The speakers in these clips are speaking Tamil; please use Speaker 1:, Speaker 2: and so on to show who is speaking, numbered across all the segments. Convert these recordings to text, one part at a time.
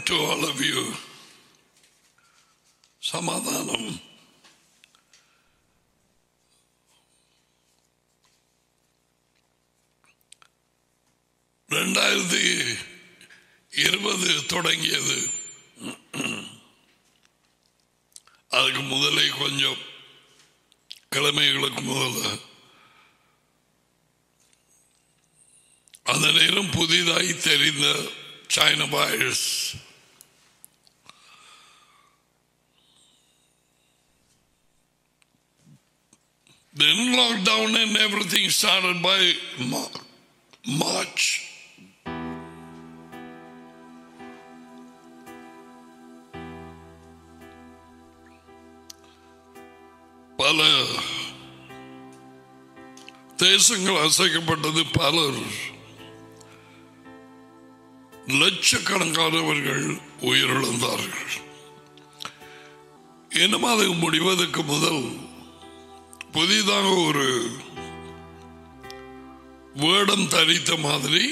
Speaker 1: to all of you. சமாதானம் ரெண்டாயிரத்தி இருபது தொடங்கியது அதுக்கு முதலே கொஞ்சம் கிழமைகளுக்கு முதல்ல அந்த நேரம் புதிதாய் தெரிந்த China virus Then lockdown and everything started by Mar- March. பல தேசங்கள் அசைக்கப்பட்டது பலர் லட்சக்கணக்கானவர்கள் உயிரிழந்தார்கள் இன்னும் அது முடிவதற்கு முதல் புதிதாக ஒரு வேடம் தரித்த மாதிரி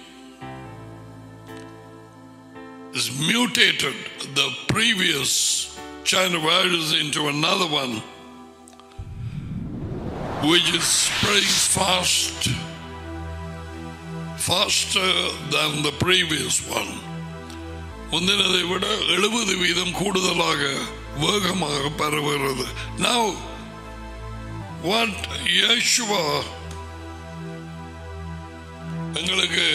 Speaker 1: is mutated the previous China virus into another one which is spreading fast faster than the previous one முந்தினதை விட எழுபது வீதம் கூடுதலாக வேகமாக பரவுகிறது now what Yeshua எங்களுக்கு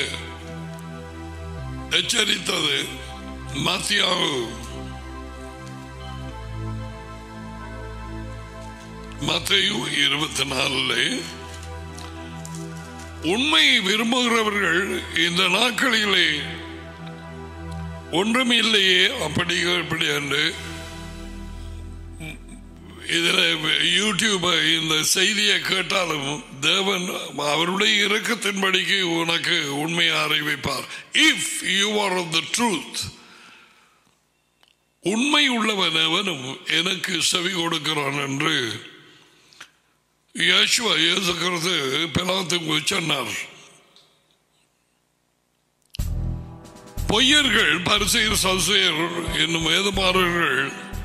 Speaker 1: எச்சரித்தது மத்தியாவு மத்தையு இருபத்தி நாலுல உண்மையை விரும்புகிறவர்கள் இந்த நாட்களிலே ஒன்றும் இல்லையே அப்படி இப்படி என்று இதில் யூடியூப் இந்த செய்தியை கேட்டாலும் தேவன் அவருடைய இறக்கத்தின்படிக்கு உனக்கு உண்மையை அறிவிப்பார் if you are the truth உண்மை உள்ளவன் எவனும் எனக்கு செவி கொடுக்கிறான் என்று யேசுவா இயேசுகிறது பிலாத்துக்கு சொன்னார் பொய்யர்கள் பரிசெயர் சசையர் என்னும் வேதமாறர்கள்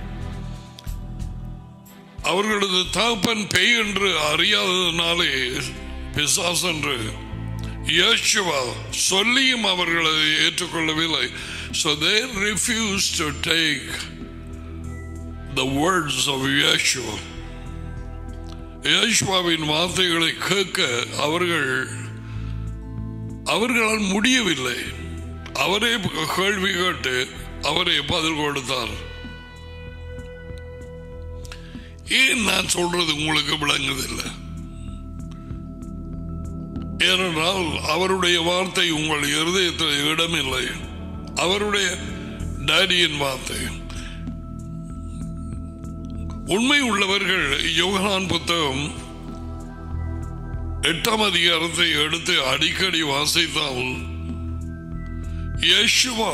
Speaker 1: அவர்களது தகப்பன் பேய் என்று அறியாததினாலே பிசாஸ் என்று யேசுவா சொல்லியும் அவர்கள் அதை ஏற்றுக்கொள்ளவில்லை so they refused to take the words of Yeshua யேசுவாவின் வார்த்தைகளை கேட்க அவர்கள் அவர்களால் முடியவில்லை அவரே கேள்வி கேட்டு அவரே பதில் கொடுத்தார் ஏன் நான் சொல்றது உங்களுக்கு விளங்குதில்லை ஏனென்றால் அவருடைய வார்த்தை உங்கள் இருதயத்தில் இடமில்லை அவருடைய டேடியின் வார்த்தை உண்மை உள்ளவர்கள் யோகனான் புத்தகம் எட்டாம் அதிகாரத்தை எடுத்து அடிக்கடி வாசித்தால் யேசுவா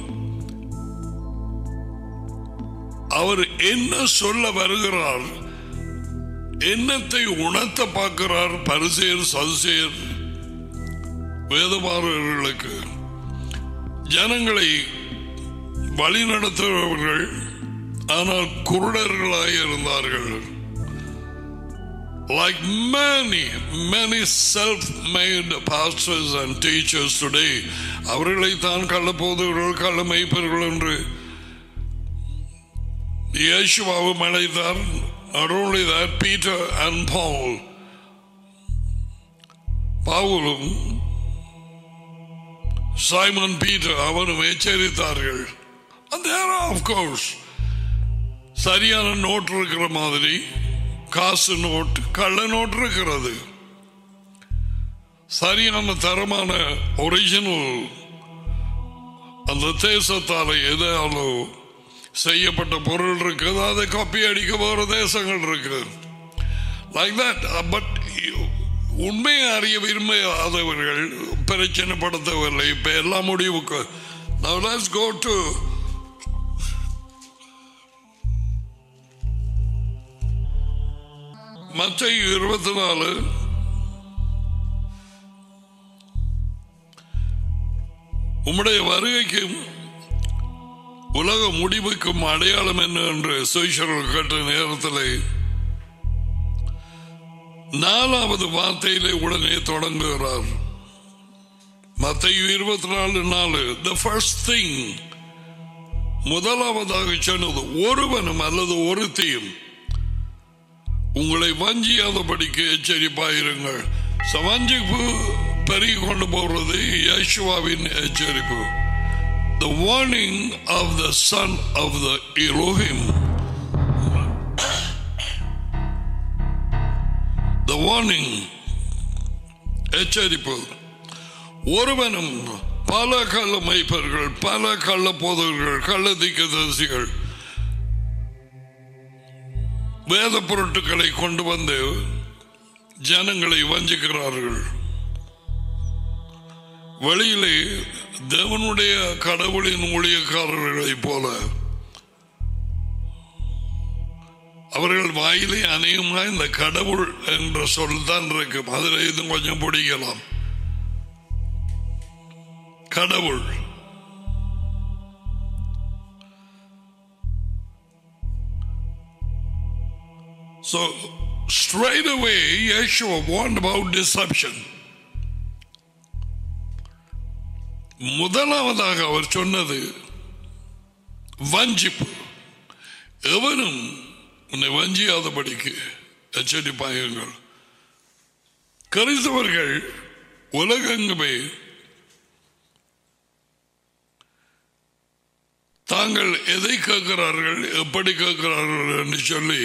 Speaker 1: அவர் என்ன சொல்ல வருகிறார் என்னத்தை உணர்த்த பார்க்கிறார் பரிசேர் சதுசேர் வேதமாறர்களுக்கு ஜனங்களை வழி நடத்துபவர்கள் ஆனால் குருடர்களாக இருந்தார்கள் like many many self-made pastors and teachers today அவர்களை தான் கள்ளப்போதவர்கள் கள்ள மெய்ப்பர்கள் என்று இயேசுவாவும் அழைத்தார் not only that Peter and Paul பவுலும் சைமன் பீட்டர் அவனும் எச்சரித்தார்கள் and there are of course சரியான நோட் இருக்கிற மாதிரி காசு நோட் கள்ள நோட் இருக்கிறது சரியான தரமான ஒரிஜினல் அந்த தேசத்தால எதாலோ செய்யப்பட்ட பொருள் இருக்குது அதை காப்பி அடிக்க போற தேசங்கள் இருக்கு லைக் தட் பட் உண்மையை அறிய விரும்பாதவர்கள் பிரச்சனைப்படுத்தவில்லை இப்ப எல்லாம் முடிவுக்கு Now let's go to மற்ற இருபத்தி நாலு உம்முடைய வருகைக்கும் உலக முடிவுக்கும் அடையாளம் என்ன என்று சுயசர்கள் கேட்ட நேரத்தில் நாலாவது வார்த்தையிலே உடனே தொடங்குகிறார் மத்திய இருபத்தி நாலு நாலு த ஃபர்ஸ்ட் திங் முதலாவதாக சொன்னது ஒருவனும் அல்லது ஒருத்தையும் உங்களை வஞ்சியாதபடிக்கு எச்சரிப்பாயிருங்கள் So, வஞ்சிப்பு பெருகி கொண்டு போறது யேசுவாவின் எச்சரிப்பு The warning of the son of the Elohim The warning எச்சரிப்பு ஒருவனும் பல கள்ள மைப்பர்கள் பல கள்ள போதர்கள் கள்ள திக்கதரிசிகள் வேத பொருட்களை கொண்டு வந்து ஜனங்களை வஞ்சிக்கிறார்கள் வெளியிலே தேவனுடைய கடவுளின் ஊழியக்காரர்களைப் போல அவர்கள் வாயிலே அநேகமாக இந்த கடவுள் என்ற சொல் தான் இருக்கு அதில் இது கொஞ்சம் பிடிக்கலாம் கடவுள் So straight away Yeshua warned about deception. முதலாவதாக அவர் சொன்னது வஞ்சிப்பு எவனும் உன்னை வஞ்சியாதபடிக்கு எச்சரிப்பாயுங்கள் கரிசவர்கள் உலகெங்குமே தாங்கள் எதை கேட்கிறார்கள் எப்படி கேட்கிறார்கள் என்று சொல்லி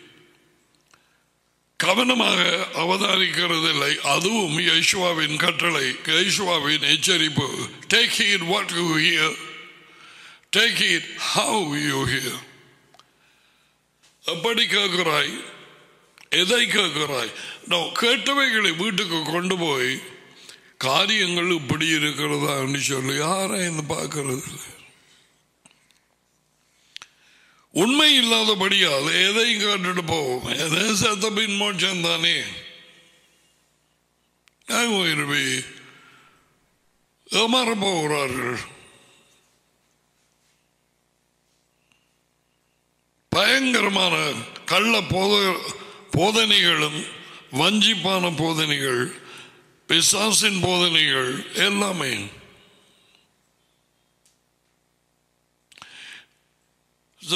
Speaker 1: கவனமாக அவதானிக்கிறதில்லை அதுவும் யேசுவாவின் கட்டளை யேசுவாவின் எச்சரிப்பு take it what you hear take it how you hear எப்படி கேட்கிறாய் எதை கேட்கிறாய் நான் கேட்டவைகளை வீட்டுக்கு கொண்டு போய் காரியங்கள் இப்படி இருக்கிறதான்னு சொல்லி ஆராய்ந்து பார்க்கறது இல்லை. உண்மை இல்லாதபடியால் எதையும் கேட்டுட்டு போவோம் எதை செத்த பின் மோட்சம் தானே போயிருவி ஏமாற போகிறார்கள் பயங்கரமான கள்ள போத போதனைகளும் வஞ்சிப்பான போதனைகள் பிசாசின் போதனைகள் எல்லாமே So,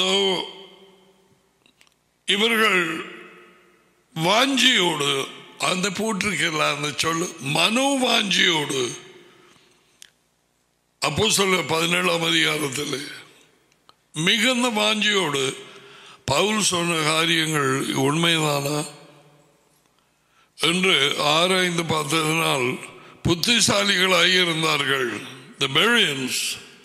Speaker 1: இவர்கள் வாஞ்சியோடு அந்த போட்டிருக்கல அந்த சொல்லு மனோ வாஞ்சியோடு அப்போ சொல்ல பதினேழாம் அதிகாரத்தில் மிகுந்த வாஞ்சியோடு பவுல் சொன்ன காரியங்கள் உண்மைதானா என்று ஆராய்ந்து பார்த்ததினால் புத்திசாலிகளாக இருந்தார்கள் த பெரியன்ஸ்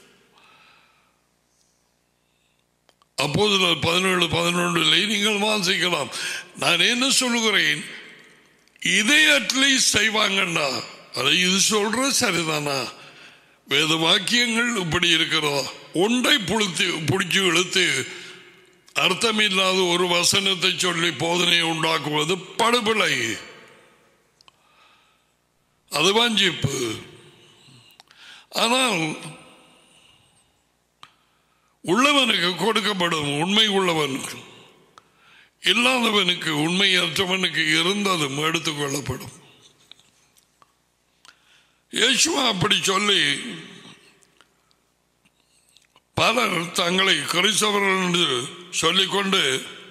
Speaker 1: அப்போது பதினேழு பதினொன்றில் நீங்கள் வாசிக்கலாம் நான் என்ன சொல்லுகிறேன் இதை அட்லீஸ்ட் செய்வாங்கண்டா அதை இது சொல்ற சரிதானா வேத வாக்கியங்கள் இப்படி இருக்கிறதா ஒன்றை புளித்து பிடிச்சி இழுத்து அர்த்தமில்லாத ஒரு வசனத்தை சொல்லி போதனை உண்டாக்குவது படுபிளை அது வஞ்சிப்பு ஆனால் உள்ளவனுக்கு கொடுக்கப்படும் உண்மை உள்ளவனுக்கு இல்லாதவனுக்கு உண்மையற்றவனுக்கு இருந்ததும் எடுத்துக்கொள்ளப்படும் இயேசுவா அப்படி சொல்லி பலர் தங்களை கிறிஸ்தவர்கள் என்று சொல்லிக்கொண்டு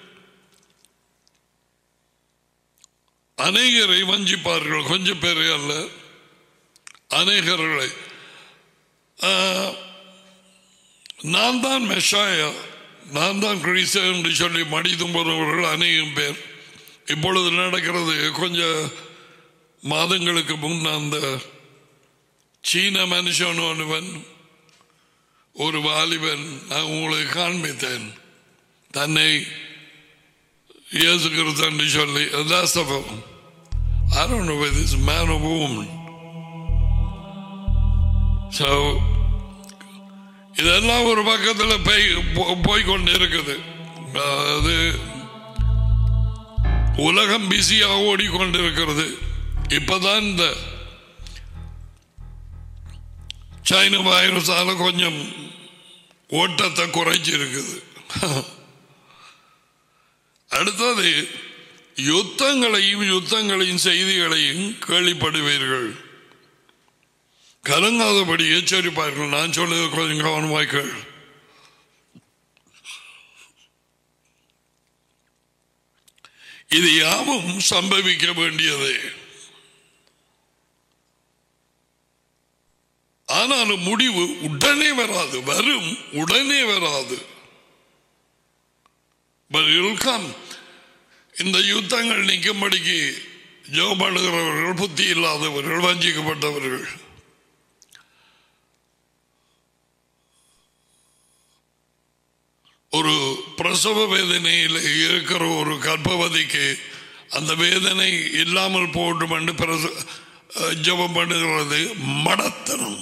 Speaker 1: அநேகரை வஞ்சிப்பார்கள் கொஞ்சம் பேரை அல்ல அநேகர்களை ஆஹ், நான் தான் மெஷாயா நான் தான் கிறிஸ்தவ என்று சொல்லி மடித்தும் போறவர்கள் அநேகம் பேர் இப்பொழுது நடக்கிறது கொஞ்ச மாதங்களுக்கு முன் அந்த சீன மனுஷன் ஒருவன் ஒரு வாலிபன் நான் உங்களுக்கு காண்பித்தேன் தன்னை இயேசு கிறிஸ்து என்று சொல்லி that's the problem. I don't know whether it's a man or woman. So இதெல்லாம் ஒரு பக்கத்தில் போய் போ- போய்க்கொண்டு இருக்குது அது உலகம் பிஸியாக ஓடிக்கொண்டிருக்கிறது இப்பதான் இந்த சைனா வைரஸால கொஞ்சம் ஓட்டத்தை குறைச்சிருக்குது அடுத்தது யுத்தங்களையும் யுத்தங்களையும் செய்திகளையும் கேள்விப்படுவீர்கள் கலங்காதபடி எச்சரிப்பார்கள் நான் சொல்லுவது கொஞ்சம் கவனமாய்கள் இது யாவும் சம்பவிக்க வேண்டியது ஆனாலும் முடிவு உடனே வராது வரும் உடனே வராது But it will come. இந்த யுத்தங்கள் நிற்கும்படிக்கு ஜோபடுகிறவர்கள் புத்தி இல்லாதவர்கள் வஞ்சிக்கப்பட்டவர்கள் ஒரு பிரசவ வேதனையில் இருக்கிற ஒரு கர்ப்பவதிக்கு அந்த வேதனை இல்லாமல் போடும் என்று பிரச ஜபம் பண்ணுகிறது மடத்தனம்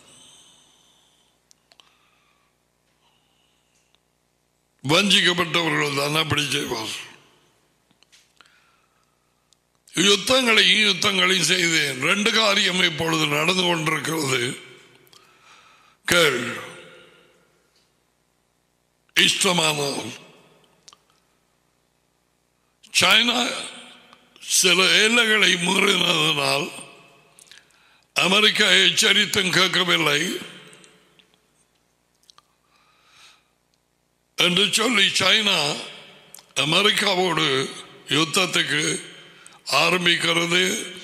Speaker 1: வஞ்சிக்கப்பட்டவர்கள் தான் அப்படி செய்வார் யுத்தங்களையும் யுத்தங்களையும் செய்தேன் ரெண்டு காரியம் இப்பொழுது நடந்து கொண்டிருக்கிறது கேள் இஷ்டமானால் சைனா சில எல்லைகளை மீறினதனால் அமெரிக்கா எச்சரித்தும் கேட்கவில்லை என்று சொல்லி சைனா அமெரிக்காவோடு யுத்தத்துக்கு ஆரம்பிக்கிறது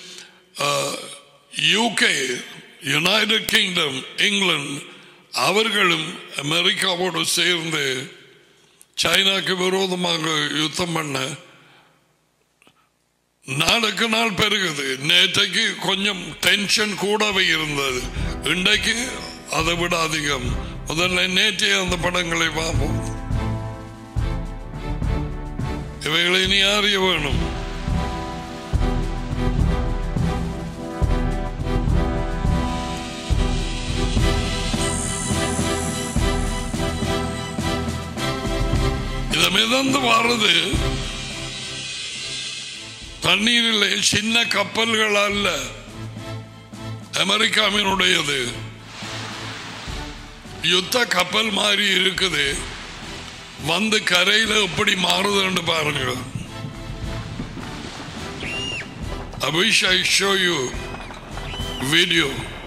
Speaker 1: யூகே யுனைடெட் கிங்டம் இங்கிலாந்து அவர்களும் அமெரிக்காவோடு சேர்ந்து சைனாக்கு விரோதமாக யுத்தம் பண்ண நாளுக்கு நாள் பெருகுது நேற்றைக்கு கொஞ்சம் டென்ஷன் கூடவே இருந்தது இன்றைக்கு அதை விட அதிகம் முதல்ல நேற்றைய அந்த படங்களை பார்ப்போம் இவைகளை நீ அறிய வேணும் இதை மிதந்து வர்றது தண்ணீரில் சின்ன கப்பல்கள் அல்ல அமெரிக்காவினுடையது யுத்த கப்பல் மாதிரி இருக்குது வந்து கரையில எப்படி மாறுதுன்னு பாருங்க I wish I show you video.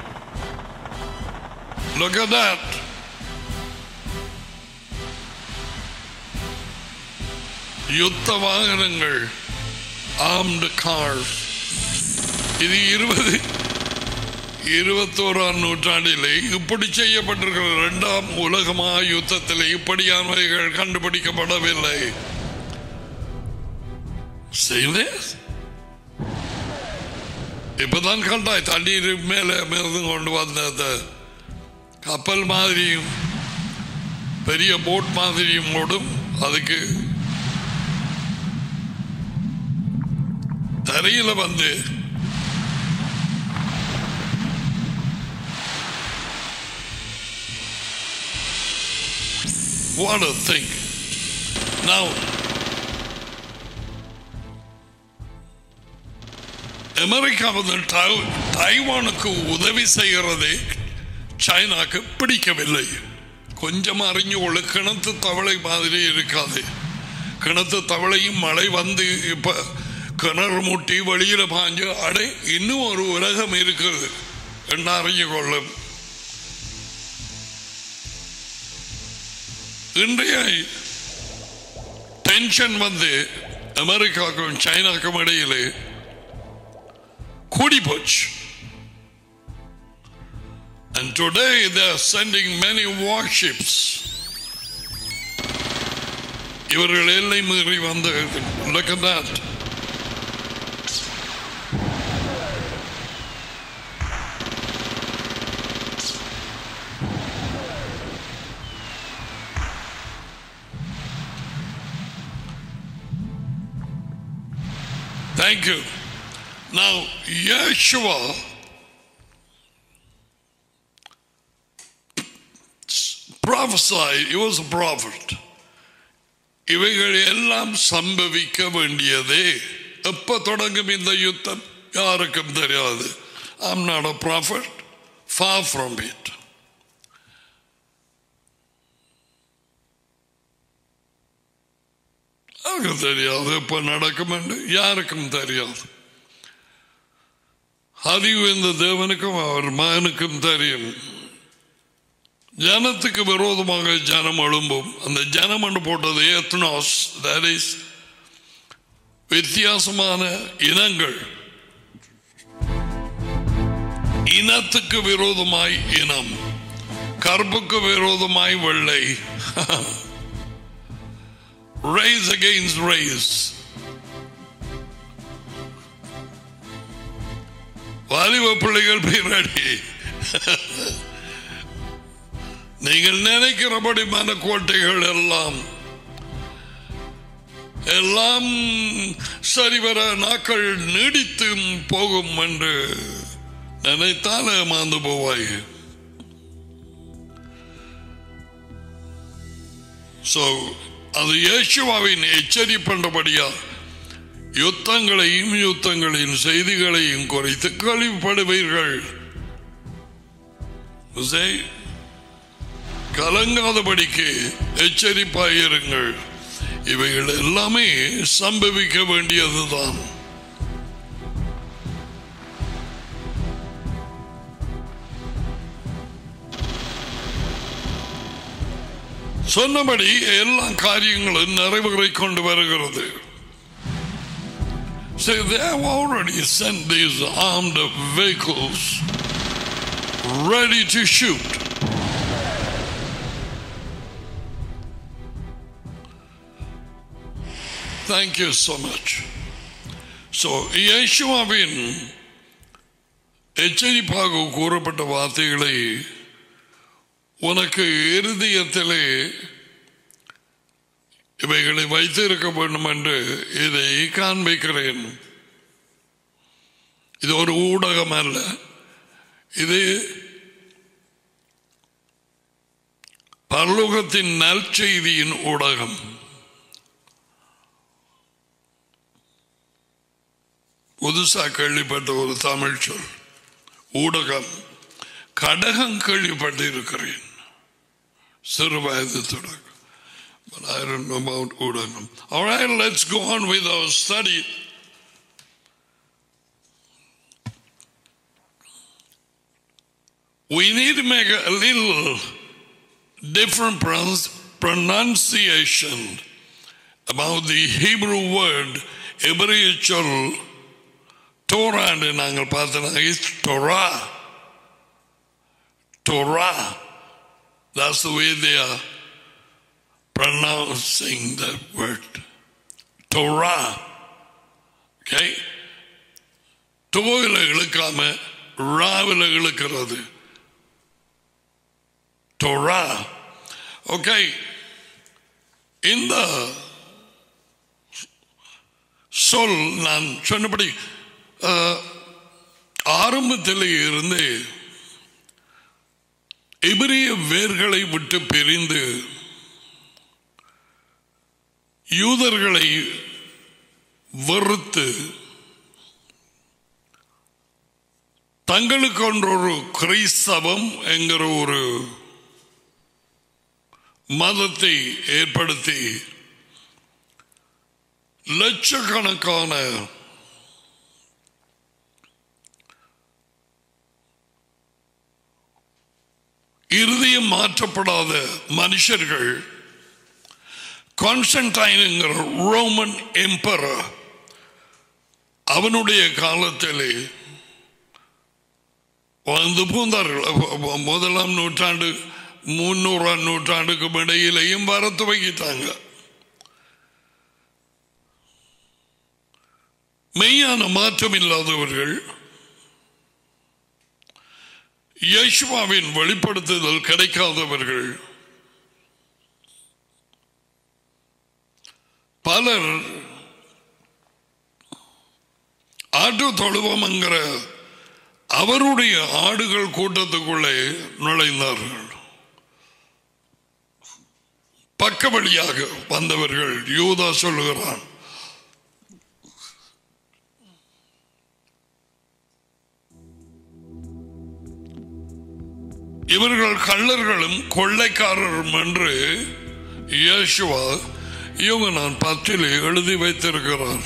Speaker 1: Look at that. யுத்த வாகனங்கள் ஆர்ம்டு கார் இது இருபது இருபத்தோராம் நூற்றாண்டிலே இப்படி செய்யப்பட்டிருக்கிற இரண்டாம் உலக மகா யுத்தத்தில் இப்படியானவைகள் கண்டுபிடிக்கப்படவில்லை இப்பதான் கண்டாய் தண்ணீர் மேலே மிதந்து கொண்டு வந்த அந்த கப்பல் மாதிரியும் பெரிய போட் மாதிரியும் ஓடும் அதுக்கு தரையில வந்து What a thing. Now, America வந்து தை- தைவானுக்கு உதவி செய்கிறது சைனாக்கு பிடிக்கவில்லை கொஞ்சம் அறிஞ்சு கொள்ளு கிணத்து தவளை மாதிரி இருக்காது கிணத்து தவளையும் மழை வந்து இப்ப கிணறு முட்டி வெளியில பாஞ்சு அடே இன்னும் ஒரு உலகம் இருக்கிறது என்ன அறிஞ்சு கொள்ளும் இன்றைய டென்ஷன் வந்து அமெரிக்காவுக்கும் சைனாக்கும் இடையிலே கூடி போச்சு And today they are sending many warships. இவர்கள் எல்லை மீறி வந்து look at that. Thank you. Now, Yeshua prophesied, he was a prophet. இவைகள் எல்லாம் சம்பவிக்க வேண்டியதே எப்ப தொடங்கும் இந்த யுத்தம் யாருக்கும் தெரியாது I'm not a prophet far from it எனக்கு தெரியாது எப்ப நடக்கும் என்று யாருக்கும் தெரியாது அறிவு இந்த தேவனுக்கும் அவர் மகனுக்கும் தெரியும் ஜனத்துக்கு விரோதமாக ஜனம் எழும்பும் அந்த ஜனம் என்று போட்டது எத்னாஸ் that is வித்தியாசமான இனங்கள் இனத்துக்கு விரோதமாய் இனம் கருப்புக்கு விரோதமாய் வெள்ளை race against race வாலிப பிள்ளைகள் பின்னாடி நீங்கள் நினைக்கிறபடி மனக்கோட்டைகள் எல்லாம் எல்லாம் சரிவர நாட்கள் நீடித்து போகும் என்று நினைத்தால் ஏமாந்து போவாய் சோ அது இயேசுவாவின் எச்சரிப்பண்டபடியா யுத்தங்களையும் யுத்தங்களின் செய்திகளையும் குறைத்து கழிவுபடுவீர்கள் சரி, கலங்காதபடிக்கு எச்சரிப்பாயிருங்கள் இவைகள் எல்லாமே சம்பவிக்க வேண்டியதுதான் சொன்னபடி எல்லா காரியங்களும் நிறைவுரை கொண்டு வருகிறது See, they have already sent these armed vehicles ready to shoot. Thank you so much. So, இயேசுவாவின் எச்சரிப்பாக கூறப்பட்ட வார்த்தைகளை உனக்கு இருதயத்திலே இவைகளை வைத்திருக்க வேண்டும் என்று இதை காண்பிக்கிறேன் இது ஒரு ஊடகம் அல்ல இது பரலோகத்தின் நற்செய்தியின் ஊடகம் புதுசா கேள்விப்பட்ட ஒரு தமிழ் சொல் ஊடகம் கடகம் கேள்விப்பட்டு இருக்கிறேன் சிறு வயது தொடக்கம் But I don't know about ஊடகம் All right, let's go on with our study. We need to make a little different pronouns- pronunciation about the Hebrew word எபிரிய சொல் டோரான்னு நாங்கள் பார்த்தோம் is Tora Tora That's the way they are pronouncing that word. Torah. Okay? டோவில் இழுக்காம ராவில் இழுக்கிறது டொரா ஓகே இந்த சொல் நான் சொன்னபடி அஹ், ஆரம்பத்தில் இருந்து எபிரிய வேர்களை விட்டு பிரிந்து யூதர்களை வெறுத்து தங்களுக்கு ஒன்றொரு கிறிஸ்தவம் என்கிற ஒரு மதத்தை ஏற்படுத்தி லட்சக்கணக்கான இருதயம் மாற்றப்படாத மனுஷர்கள் கான்ஸ்டன்டைன்ங்கிற ரோமன் எம்பரர் அவனுடைய காலத்திலே வந்து பூந்தார்கள் அப்ப- அப்ப முதலாம் நூற்றாண்டு முன்னூறாம் நூற்றாண்டுக்கு இடையிலையும் வர துவங்கிட்டாங்க மெய்யான மாற்றம் இல்லாதவர்கள் யேசுவாவின் வெளிப்படுத்துதல் கிடைக்காதவர்கள் பலர் ஆட்டு தொழுவம்ங்கிற அவருடைய ஆடுகள் கூட்டத்துக்குள்ளே நுழைந்தார்கள் பக்க வழியாக வந்தவர்கள் யூதா சொல்லுகிறான் இவர்கள் கள்ளர்களும் கொள்ளைக்காரரும் என்று இயேசுவா இவங்க நான் பத்திலே எழுதி வைத்திருக்கிறார்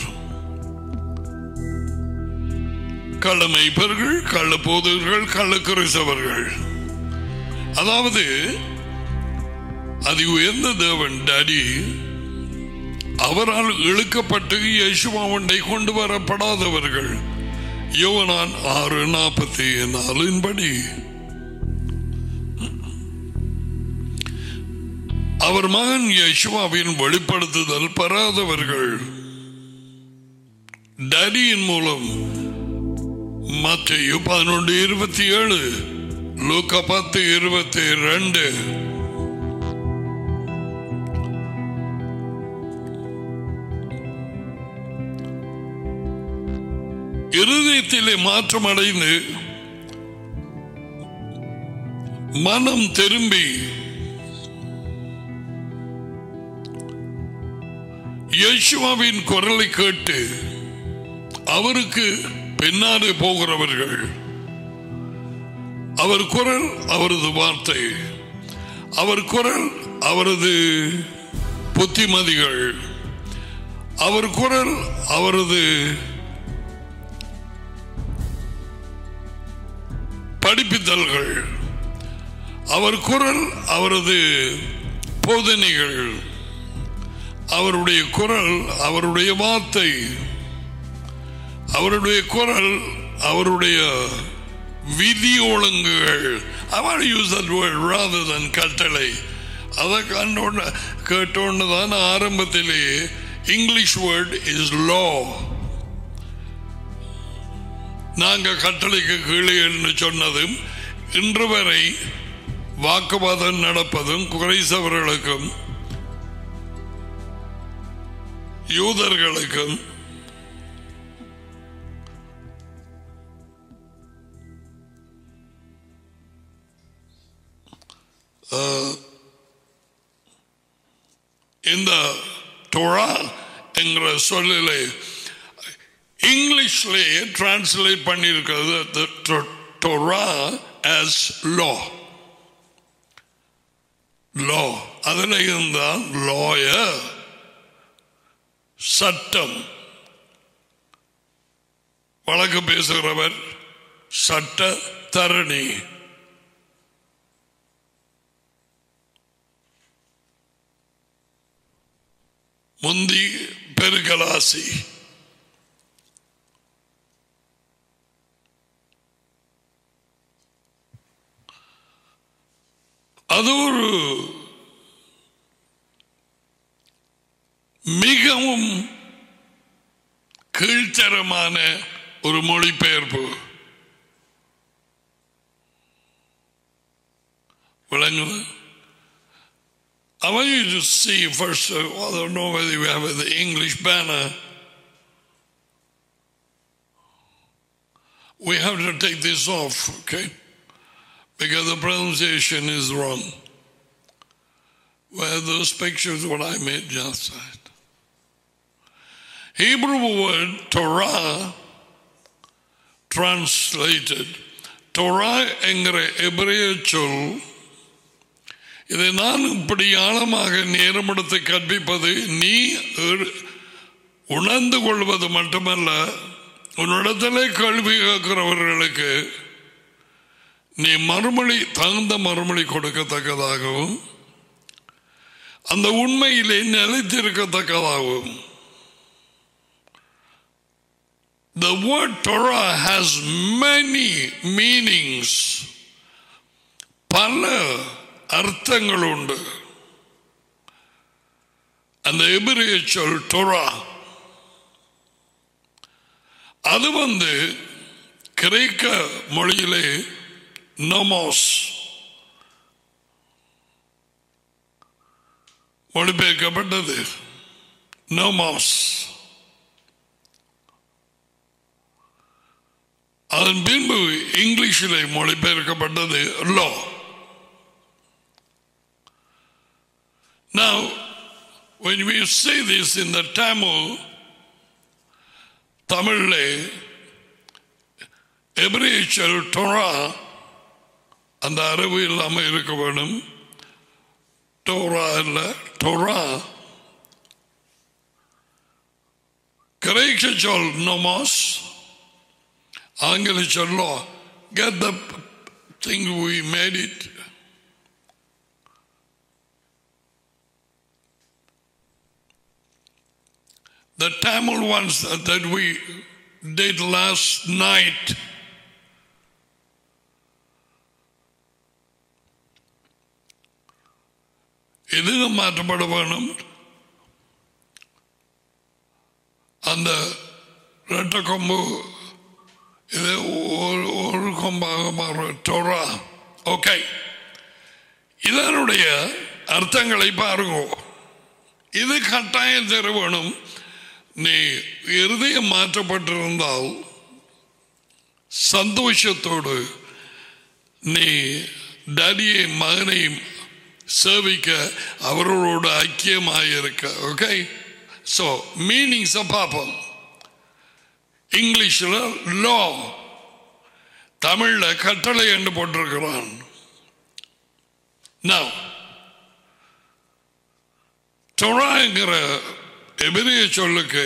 Speaker 1: கள்ள மெய்ப்பர்கள் கள்ள போதகர்கள் கள்ள கிறிஸ்தவர்கள் அதாவது அதி உயர்ந்த தேவன் டாடி அவரால் இழுக்கப்பட்டு யேசுவாவண்டை கொண்டு வரப்படாதவர்கள் யோவனான் ஆறு நாற்பத்தி நாலின் படி அவர் மகன் யேசுவாவின் வெளிப்படுத்துதல் பெறாதவர்கள் டேடியின் மூலம் மத்திய பதினொன்று இருபத்தி ஏழு லூக்க பத்து இருபத்தி ரெண்டு இருதயத்திலே மாற்றம் அடைந்து மனம் திரும்பி யேசுவாவின் குரலை கேட்டு அவருக்கு பின்னாலே போகிறவர்கள் அவர் குரல் அவரது வார்த்தை அவர் குரல் அவரது புத்திமதிகள் அவர் குரல் அவரது படிப்பித்தல்கள் அவர் குரல் அவரது போதனைகள் அவருடைய குரல் அவருடைய வார்த்தை அவருடைய குரல் அவருடைய விதி ஒழுங்குகள் I want to use that word rather than கட்டளை அதை கண்டோன்னு கேட்டோன்னு தான் ஆரம்பத்திலே இங்கிலீஷ் வேர்ட் இஸ் லா நாங்க கட்டளைக்கு கீழே என்று சொன்னதும் இன்று வரை வாக்குவாதம் நடப்பதும் குறைசவர்களுக்கும் யூதர்களுக்கும் இந்த டொரா என்கிற சொல்லிலே இங்கிலீஷ்லே டிரான்ஸ்லேட் பண்ணியிருக்கிறது டொரா ஆஸ் லா லா அதில் இருந்தால் லாயர் சட்டம் வழக்கு பேசுகிறவர் சட்ட தரணி முந்தி பெருகலாசி அது ஒரு மிகவும் கீழ்த்தரமான ஒரு மொழிபெயர்ப்பு விளங்குது I want you to see first, uh, I don't know whether you have the English banner. We have to take this off, okay? Because the pronunciation is wrong. Well, those pictures, what I made just said. Hebrew word Torah translated. Torah என்கிற எபிரேய சொல் இதை நான் இப்படி ஆழமாக நேரமெடுத்து கற்பிப்பது நீ உணர்ந்து கொள்வது மட்டுமல்ல உன்னிடத்திலே கேள்வி கேட்கிறவர்களுக்கு நீ மறுமொழி தகுந்த மறுமொழி கொடுக்கத்தக்கதாகவும் அந்த உண்மையிலே நிலைத்திருக்கத்தக்கதாகவும் The word Torah has many meanings. பல அர்த்தங்கள் உண்டு அந்த எபிரிய சொல் டொரா அது வந்து கிரேக்க மொழியிலே நோமோஸ் மொழிபெயர்க்கப்பட்டது நோமோஸ் அதன் பின்பு இங்கிலீஷிலே மொழிபெயர்க்கப்பட்டது law Now, when we say this in the Tamil, தமிழிலே எபிரேச்சல் டொரா அந்த அறிவு இல்லாமல் இருக்க வேணும் டோரா இல்லை டொரா கிரேக்க சொல் நோமாஸ் ஆங்கில சொல்லோ get the thing we made it The Tamil ones that, that we did last night. இதுவும் மாற்றப்பட வேணும் அந்த ரெட்ட கொம்பு இது ஒரு ஒரு கொம்பாக மாற டோரா ஓகே இதனுடைய அர்த்தங்களை பாருங்க இது கட்டாயம் தர வேணும் நீ இருதயம் மாற்றப்பட்டிருந்தால் சந்தோஷத்தோடு நீ டடியை மகனையும் சேவிக்க அவர்களோடு ஐக்கியமாயிருக்க ஓகே ஸோ மீனிங்ஸை பார்ப்போம் இங்கிலீஷில் லோ தமிழில் கட்டளை என்று போட்டிருக்கிறான் Now, டொராங்கிற எபிரிய சொல்லுக்கு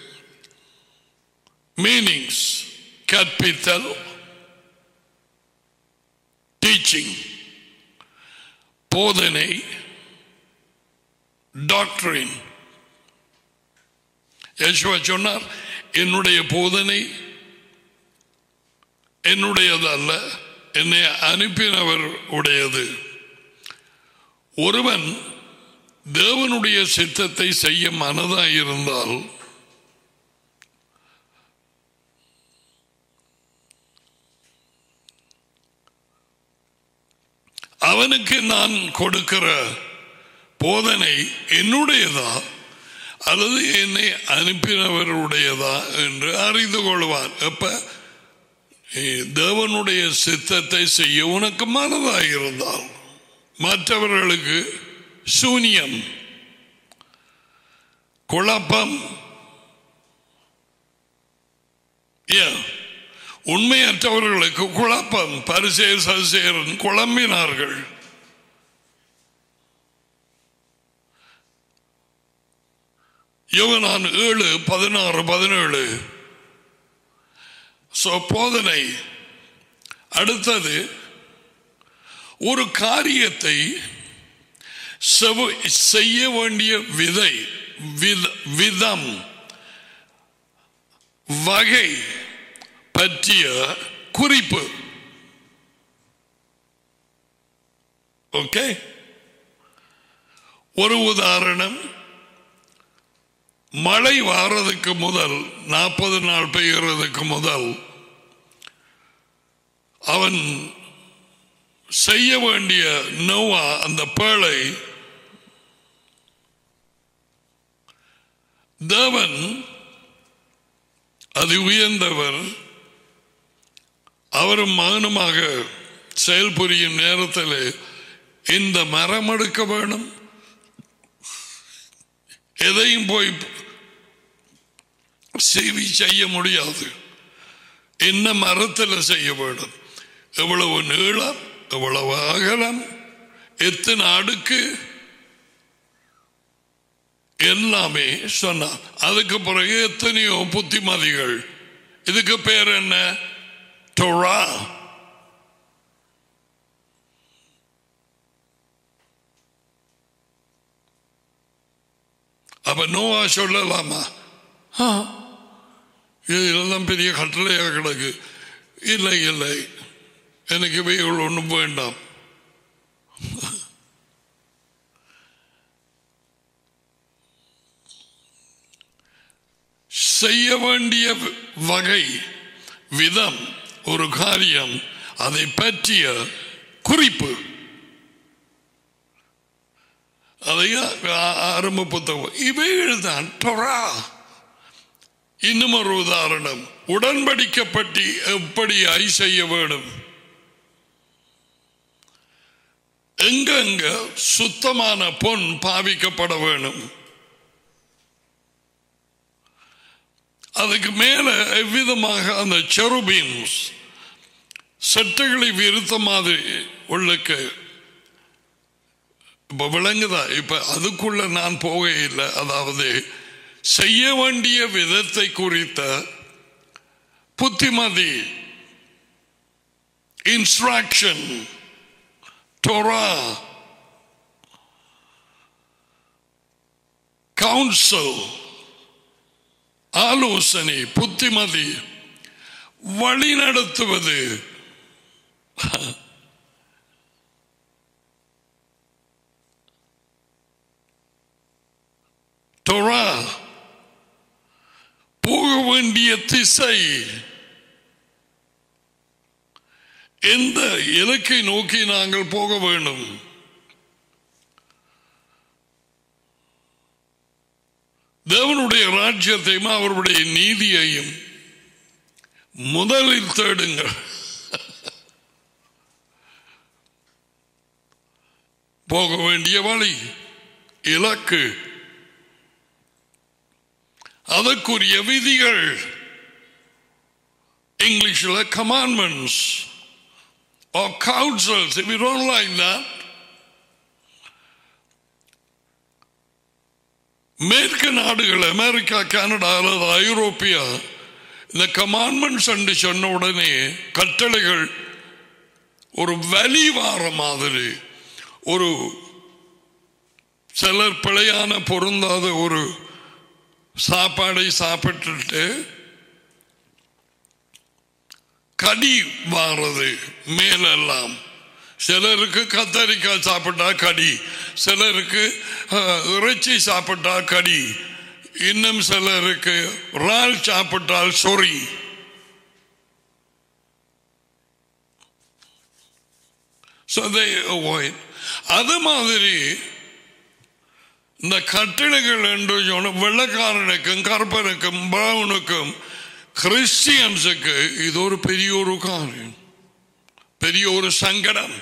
Speaker 1: மீனிங்ஸ் கற்பித்தல் டீச்சிங் போதனை டாக்டரின் யேசுவா சொன்னார் என்னுடைய போதனை என்னுடையது அல்ல என்னை அனுப்பினவர் உடையது ஒருவன் தேவனுடைய சித்தத்தை செய்ய மனதாயிருந்தால் அவனுக்கு நான் கொடுக்கிற போதனை என்னுடையதா அல்லது என்னை அனுப்பினவருடையதா என்று அறிந்து கொள்வான் எப்ப தேவனுடைய சித்தத்தை செய்ய உனக்கு மனதாயிருந்தால் மற்றவர்களுக்கு சூனியம் குழப்பம் உண்மையற்றவர்களுக்கு குழப்பம் பரிசேர் சசேரன் குழம்பினார்கள் யோகனான் ஏழு பதினாறு பதினேழு போதனை அடுத்தது ஒரு காரியத்தை செய்ய வேண்டிய விதை விதம் வகை பற்றிய குறிப்பு ஓகே ஒரு உதாரணம் மழை வாரதுக்கு முதல் நாற்பது நாள் பெய்கிறதுக்கு முதல் அவன் செய்ய வேண்டிய நோவா அந்த பேழை தேவன் அது உயர்ந்தவர் அவரும் மகனுமாக செயல்புரியும் நேரத்தில் இந்த மரம் எடுக்க வேணும் எதையும் போய் செய்தி செய்ய முடியாது என்ன மரத்தில் செய்ய வேண்டும் எவ்வளவு நீளம் எவ்வளவு அகலம் எத்தனை அடுக்கு எல்லாமே சொன்னார் அதுக்கு பிறகு எத்தனையோ புத்திமதிகள் இதுக்கு பேர் என்ன டொரா அப்ப நோவா சொல்லலாமா இதெல்லாம் பெரிய கட்டளையாக கிடக்கு இல்லை இல்லை எனக்கு இவைகள் ஒன்றும் வேண்டாம் செய்ய வேண்டிய வகை விதம் ஒரு காரியம் அதை பற்றிய குறிப்பு அதை ஆரம்ப புத்தகம் இவைகள் தான் டொரா இன்னும் ஒரு உதாரணம் உடன்படிக்கப்பட்டி எப்படி ஐ செய்ய வேண்டும் எங்கெங்க சுத்தமான பொன் பாவிக்கப்பட வேணும் அதுக்கு மேல எவ்விதமாக அந்த செருபீன்ஸ் சட்டைகளை விருத்த மாதிரி உள்ளுக்கு இப்ப விளங்குதா இப்ப அதுக்குள்ள நான் போக இல்லை அதாவது செய்ய வேண்டிய விதத்தை குறித்த புத்திமதி இன்ஸ்ட்ரக்ஷன் டோரா கவுன்சில் ஆலோசனை புத்திமதி வழி நடத்துவது டொரா போக வேண்டிய திசை எந்த இலக்கை நோக்கி நாங்கள் போக வேண்டும் தேவனுடைய ராஜ்யத்தையும் அவருடைய நீதியையும் முதலில் தேடுங்கள் போக வேண்டிய வழி இலக்கு அதற்குரிய விதிகள் இங்கிலீஷில் commandments or counsels if you don't like that மேற்கு நாடுகள் அமெரிக்கா கனடா அல்லது ஐரோப்பியா இந்த கமாண்ட்மெண்ட்ஸ் என்று சொன்ன உடனே கட்டளைகள் ஒரு வலி வார மாதிரி ஒரு சிலர் பிழையான பொருந்தாத ஒரு சாப்பாடை சாப்பிட்டுட்டு கடி வாரது மேலெல்லாம் சிலருக்கு கத்தரிக்காய் சாப்பிட்டா கடி சிலருக்கு அஹ், இறைச்சி சாப்பிட்டா கடி இன்னும் சிலருக்கு இறால் சாப்பிட்டால் சொறி So they avoid. அது மாதிரி இந்த கட்டிடங்கள் என்று சொன்ன வெள்ளக்காரனுக்கும் கருப்பனுக்கும் பிரவுனுக்கும் கிறிஸ்டியன்ஸுக்கு இது ஒரு பெரிய ஒரு காரியம் பெரிய ஒரு சங்கடம்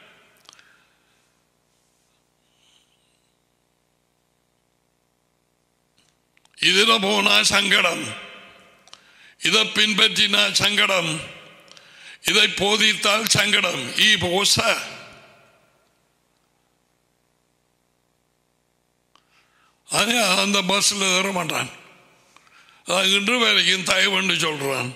Speaker 1: இதுல போனா சங்கடம் இதை பின்பற்றினா சங்கடம் இதை போதித்தால் சங்கடம் ஈ போச அது அந்த பஸ்ல ஏற மாட்டான் அது இன்று வரைக்கும் தயவுன்னு சொல்றான்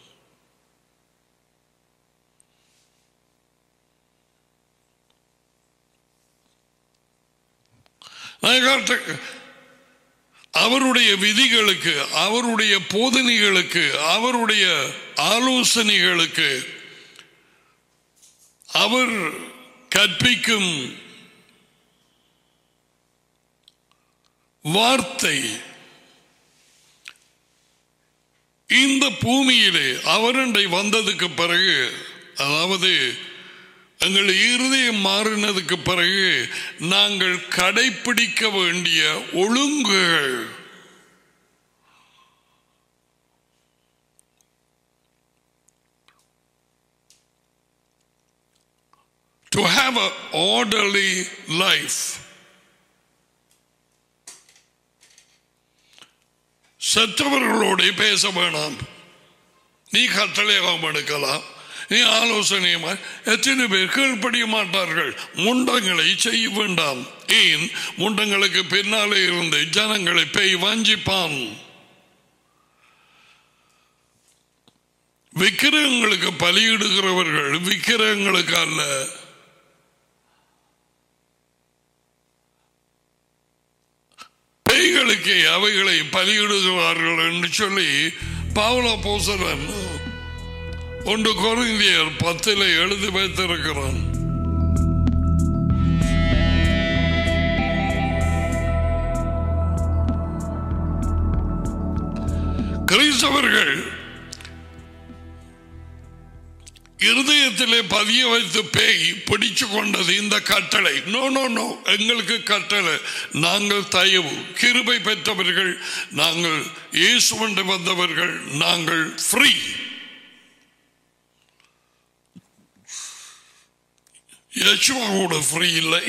Speaker 1: நான் கரெக்டு. அவருடைய விதிகளுக்கு அவருடைய போதனைகளுக்கு அவருடைய ஆலோசனைகளுக்கு அவர் கற்பிக்கும் வார்த்தை இந்த பூமியிலே அவரண்டை வந்ததுக்கு பிறகு அதாவது எங்கள் இருதயம் மாறினதுக்கு பிறகு நாங்கள் கடைபிடிக்க வேண்டிய ஒழுங்குகள் to have an orderly life செத்தவர்களோட பேச வேணாம் நீ கட்டளையாகவும் எடுக்கலாம் நீ ஆலோசனையுமா எத்தனை பேர் கீழ்ப்படிய மாட்டார்கள் முண்டங்களை செய்ய வேண்டாம் ஏன் முண்டங்களுக்கு பின்னாலே இருந்து ஜனங்களை பேய் வஞ்சிப்பான் விக்கிரகங்களுக்கு பலியிடுகிறவர்கள் விக்கிரகங்களுக்கு அல்ல பேய்களுக்கு அவைகளை பலியிடுகிறார்கள் என்று சொல்லி பாவல போசரன் ஒன்று கொரிந்தியர் பத்தில எழுதி வைத்திருக்கிறான் கிறிஸ்தவர்கள் இருதயத்திலே பதிய வைத்து பேய் பிடிச்சு கொண்டது இந்த கட்டளை நோ நோ நோ எங்களுக்கு கட்டளை நாங்கள் தயவு கிருபை பெற்றவர்கள் நாங்கள் இயேசுவண்டு வந்தவர்கள் நாங்கள் ஃப்ரீ யசுவாவோட ஃப்ரீ இல்லை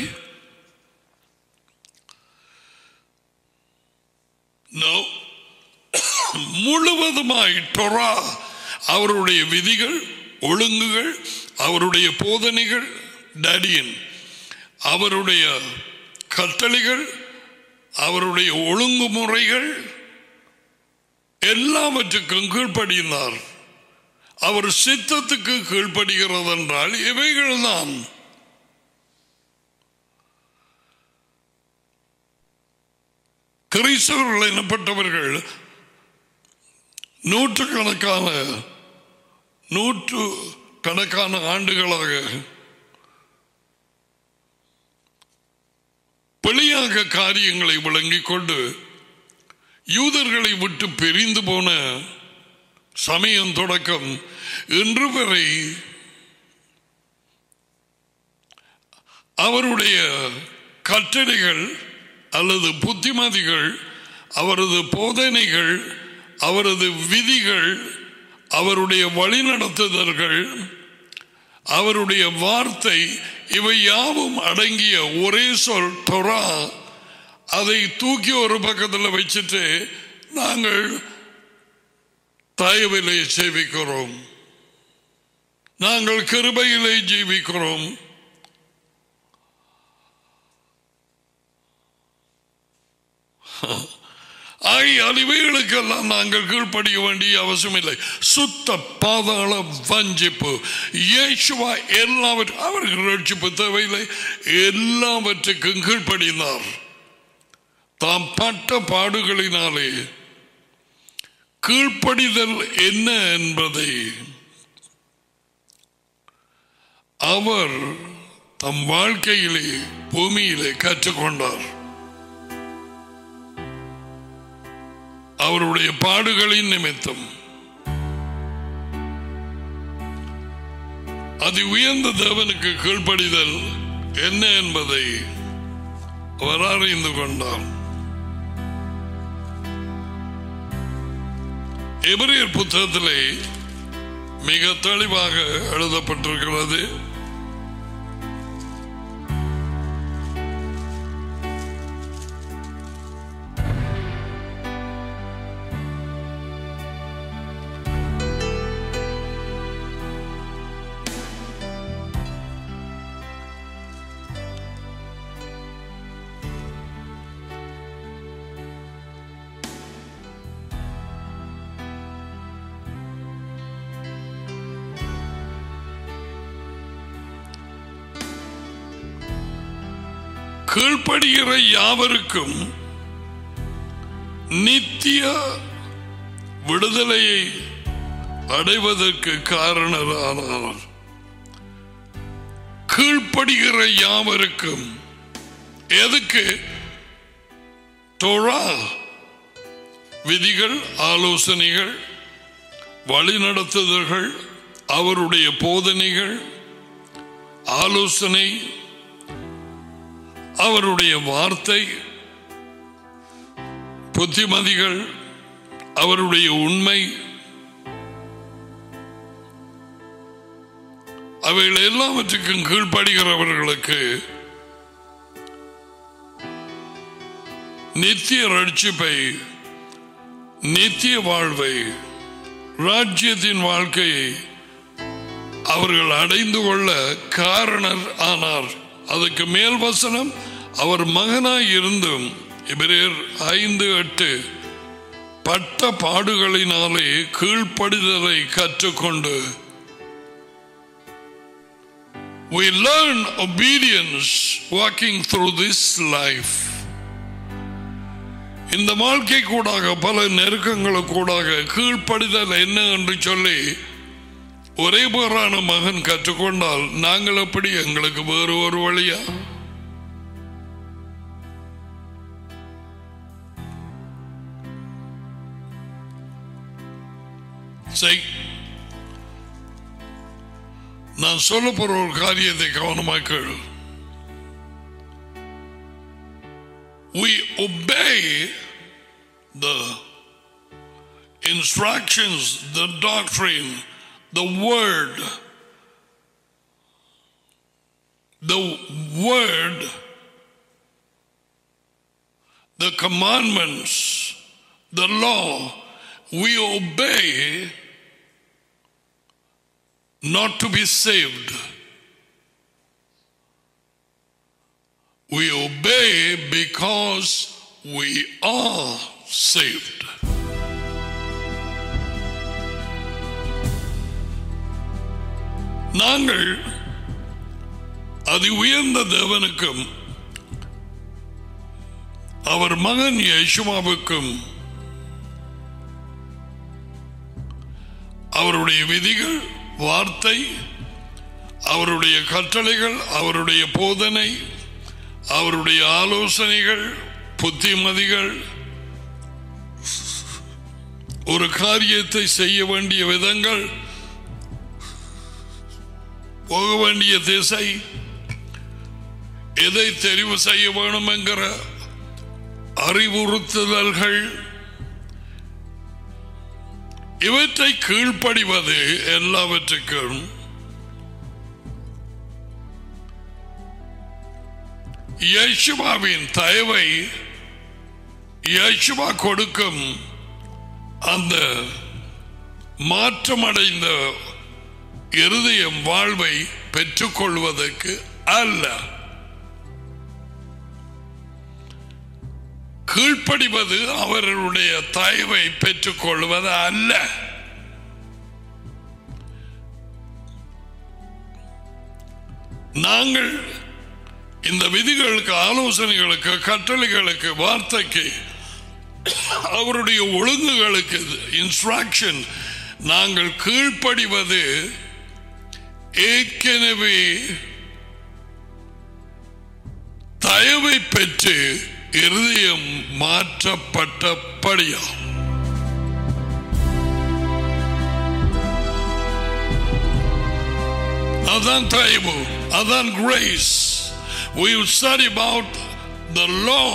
Speaker 1: நோ முழுவதுமாய் டொரா அவருடைய விதிகள் ஒழுங்குகள் அவருடைய போதனைகள் டடியன் அவருடைய கட்டளைகள் அவருடைய ஒழுங்குமுறைகள் எல்லாவற்றுக்கும் கீழ்ப்படினார் அவர் சித்தத்துக்கு கீழ்ப்படுகிறது என்றால் இவைகள்தான் கிறிஸ்தவர்கள் எனப்பட்டவர்கள் நூற்றுக்கணக்கான நூற்று கணக்கான ஆண்டுகளாக வெளியாக காரியங்களை விளங்கிக் கொண்டு யூதர்களை விட்டு பிரிந்து போன சமயம் தொடக்கம் இன்று வரை அவருடைய கட்டளைகள் அல்லது புத்திமதிகள் அவரது போதனைகள் அவரது விதிகள் அவருடைய வழிநடத்துதல்கள் அவருடைய வார்த்தை இவை யாவும் அடங்கிய ஒரே சொல் டொரா அதை தூக்கி ஒரு பக்கத்தில் வச்சுட்டு நாங்கள் தயவிலே சேவிக்கிறோம் நாங்கள் கிருபையிலே ஜீவிக்கிறோம் ஆகியால் இவைகளுக்கெல்லாம் நாங்கள் கீழ்ப்படிய வேண்டிய அவசியம் இல்லை சுத்த பாதாள வஞ்சிப்பு இயேசுவா எல்லாவற்றும் அவருக்கு ரட்சிப்பு தேவையில்லை எல்லாவற்றுக்கும் கீழ்ப்படினார் தாம் பட்ட பாடுகளினாலே கீழ்ப்படிதல் என்ன என்பதை அவர் தம் வாழ்க்கையிலே பூமியிலே கற்றுக்கொண்டார் அவருடைய பாடுகளின் நிமித்தம் அது உயர்ந்த தேவனுக்கு கீழ்ப்படிதல் என்ன என்பதை அவர் அறிந்து கொண்டார் எபிரியர் புத்தகத்திலே மிக தெளிவாக எழுதப்பட்டிருக்கிறது கீழ்ப்படுகிற யாவருக்கும் நித்திய விடுதலையை அடைவதற்கு காரணரானார் கீழ்ப்படுகிற யாவருக்கும் எதுக்கு தோழா விதிகள் ஆலோசனைகள் வழிநடத்துதல்கள் அவருடைய போதனைகள் ஆலோசனை அவருடைய வார்த்தை புத்திமதிகள் அவருடைய உண்மை அவைகள் எல்லாவற்றுக்கும் கீழ்ப்படுகிறவர்களுக்கு நித்திய ரட்சிப்பை நித்திய வாழ்வை ராஜ்யத்தின் வாழ்க்கையை அவர்கள் அடைந்து கொள்ள காரணர் ஆனார் அதுக்கு மேல் வசனம் அவர் மகனாய் இருந்தும் இவரேர் ஐந்து எட்டு பட்ட பாடுகளினாலே கீழ்ப்படிதலை கற்றுக்கொண்டு We learn obedience walking through this life. இந்த வாழ்க்கை கூடாக பல நெருக்கங்களுக்கு கூடாக கீழ்ப்படிதல் என்ன என்று சொல்லி ஒரே பேரான மகன் கற்றுக்கொண்டால் நாங்கள் எப்படி எங்களுக்கு வேறு ஒரு வழியா செய் நான் சொல்ல போற ஒரு காரியத்தை கவனமாக கேளு we obey the instructions, the doctrine, the word, the word, the commandments, the law, we obey not to be saved. We obey because we are saved. நாங்கள் அதி உயர்ந்த தேவனுக்கும் அவர் மகன் யேசுவாவுக்கும் அவருடைய விதிகள் வார்த்தை அவருடைய கட்டளைகள் அவருடைய போதனை அவருடைய ஆலோசனைகள் புத்திமதிகள் ஒரு காரியத்தை செய்ய வேண்டிய விதங்கள் போக வேண்டிய திசை எதை தெரிவு செய்ய வேணும் என்கிற அறிவுறுத்துதல்கள் இவற்றை கீழ்ப்படிவது எல்லாவற்றுக்கும் யேசுவாவின் தயவை யேசுவா கொடுக்கும் அந்த மாற்றமடைந்த இருதயம் வாழ்வை பெற்றுக்கொள்வதற்கு அல்ல கீழ்ப்படிவது அவர்களுடைய தயவை பெற்றுக்கொள்வது அல்ல நாங்கள் இந்த விதிகளுக்கு ஆலோசனைகளுக்கு கட்டளைகளுக்கு வார்த்தைக்கு அவருடைய ஒழுங்குகளுக்கு இன்ஸ்ட்ரக்ஷன் நாங்கள் கீழ்ப்படிவது ஏற்கனவே தயவை பெற்று இருதயம் மாற்றப்பட்டபடியா அதான் தயவு அதான் grace we will study about the law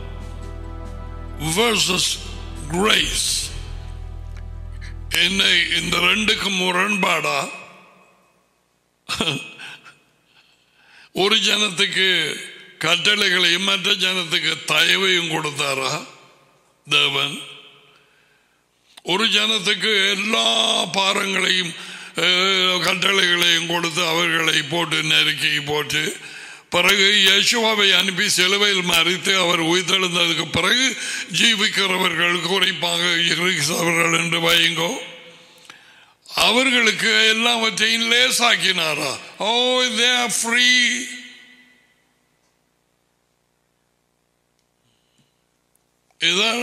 Speaker 1: versus grace என்னை இந்த ரெண்டுக்கும் முரண்பாடா ஒரு ஜனத்துக்கு கட்டளைகளையும் மற்ற ஜனத்துக்கு தயவையும் கொடுத்தாரா தேவன் ஒரு ஜனத்துக்கு எல்லா பாரங்களையும் அஹ், கட்டளைகளையும் கொடுத்து அவர்களை போட்டு நெருக்கி போட்டு பிறகு யேசுவாவை அனுப்பி சிலுவையில் மறித்து அவர் உயிர்த்தெழுந்ததுக்கு பிறகு ஜீவிக்கிறவர்கள் குறிப்பாக கிறிஸ்தவர்கள் என்று வையுங்கோ அவர்களுக்கு எல்லாவற்றையும் லேசாக்கினாரா ஓ தே ஆர் ஃப்ரீ இதான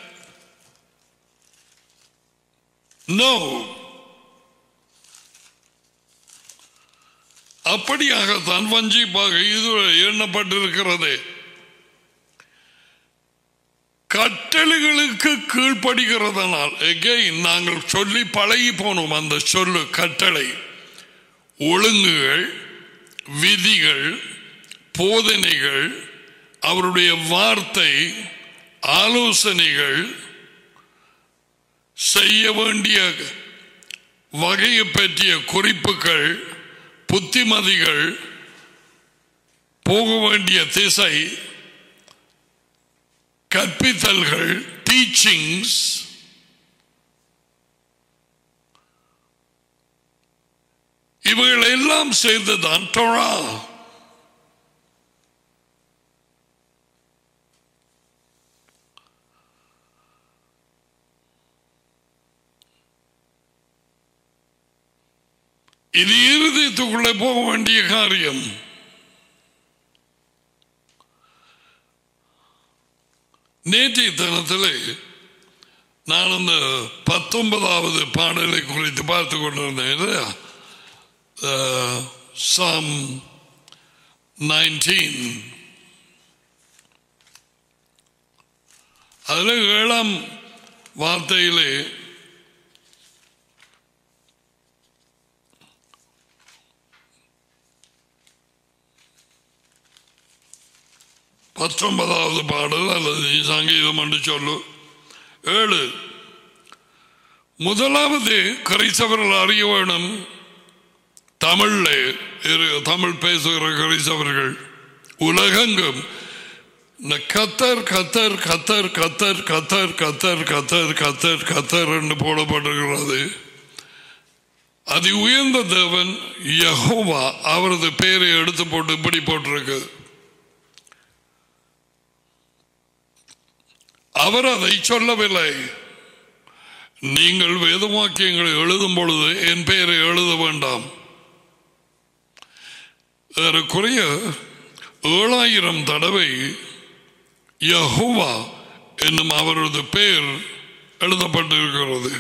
Speaker 1: நோ அப்படியாகத்தான் வஞ்சிப்பாக இது எண்ணப்பட்டிருக்கிறது கட்டளைகளுக்கு கீழ்ப்படுகிறதனால் எகெயின் நாங்கள் சொல்லி பழகி போனோம் அந்த சொல்லு கட்டளை ஒழுங்குகள் விதிகள் போதனைகள் அவருடைய வார்த்தை ஆலோசனைகள் செய்ய வேண்டிய வகையை பற்றிய குறிப்புகள் புத்திமதிகள் போக வேண்டிய திசை கற்பித்தல்கள் டீச்சிங்ஸ் இவைகள் எல்லாம் சேர்ந்துதான் டொரா இது இருதயத்துக்குள்ளே போக வேண்டிய காரியம் நேற்றைய தினத்தில் நான் அந்த பத்தொன்பதாவது பாடலை குறித்து பார்த்து கொண்டிருந்தேன் இல்லையா சாம் நைன்டீன் அதில் ஏழாம் வார்த்தையிலே பத்தொன்பதாவது பாடல் அல்லது சங்கீதம் என்று சொல்லு ஏழு முதலாவது கிறிஸ்தவர்கள் அறிய வேணும் தமிழ்ல இரு- தமிழ் பேசுகிற கிறிஸ்தவர்கள் உலகெங்கும் இந்த கத்தர் கத்தர் கத்தர் கத்தர் கத்தர் கத்தர் கத்தர் கத்தர் கத்தர் என்று போடப்பட்டிருக்கிறது அதி உயர்ந்த தேவன் யெகோவா அவரது பெயரை எடுத்து போட்டு இப்படி போட்டிருக்கு அவர் அதை சொல்லவில்லை நீங்கள் வேதவாக்கியங்களை எழுதும் பொழுது என் பெயரை எழுத வேண்டாம் ஏறக்குறைய ஏழாயிரம் தடவை யஹோவா என்னும் அவரது பெயர் எழுதப்பட்டிருக்கிறது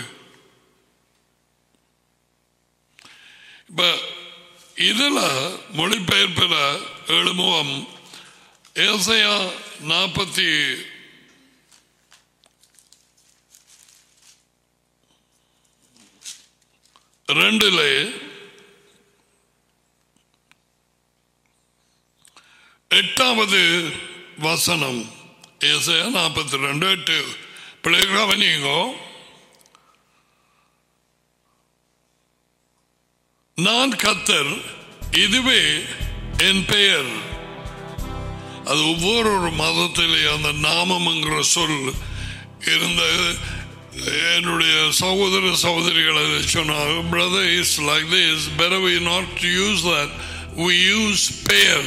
Speaker 1: இப்ப இதுல மொழிபெயர்ப்பில் எழுமுகம் ஏசையா நாற்பத்தி ரெண்டுல எட்டாவது வசனம் ஏசையா நாற்பத்தி ரெண்டு எட்டு பிள்ளை கவனிங்கோ நான் கத்தர் இதுவே என் பெயர் அது ஒவ்வொரு ஒரு மதத்திலே அந்த நாமம்ங்கிற சொல் இருந்த என்னுடைய சகோதர சகோதரிகள் அதை சொன்னாங்க brother is like this better we not use that we use பெயர்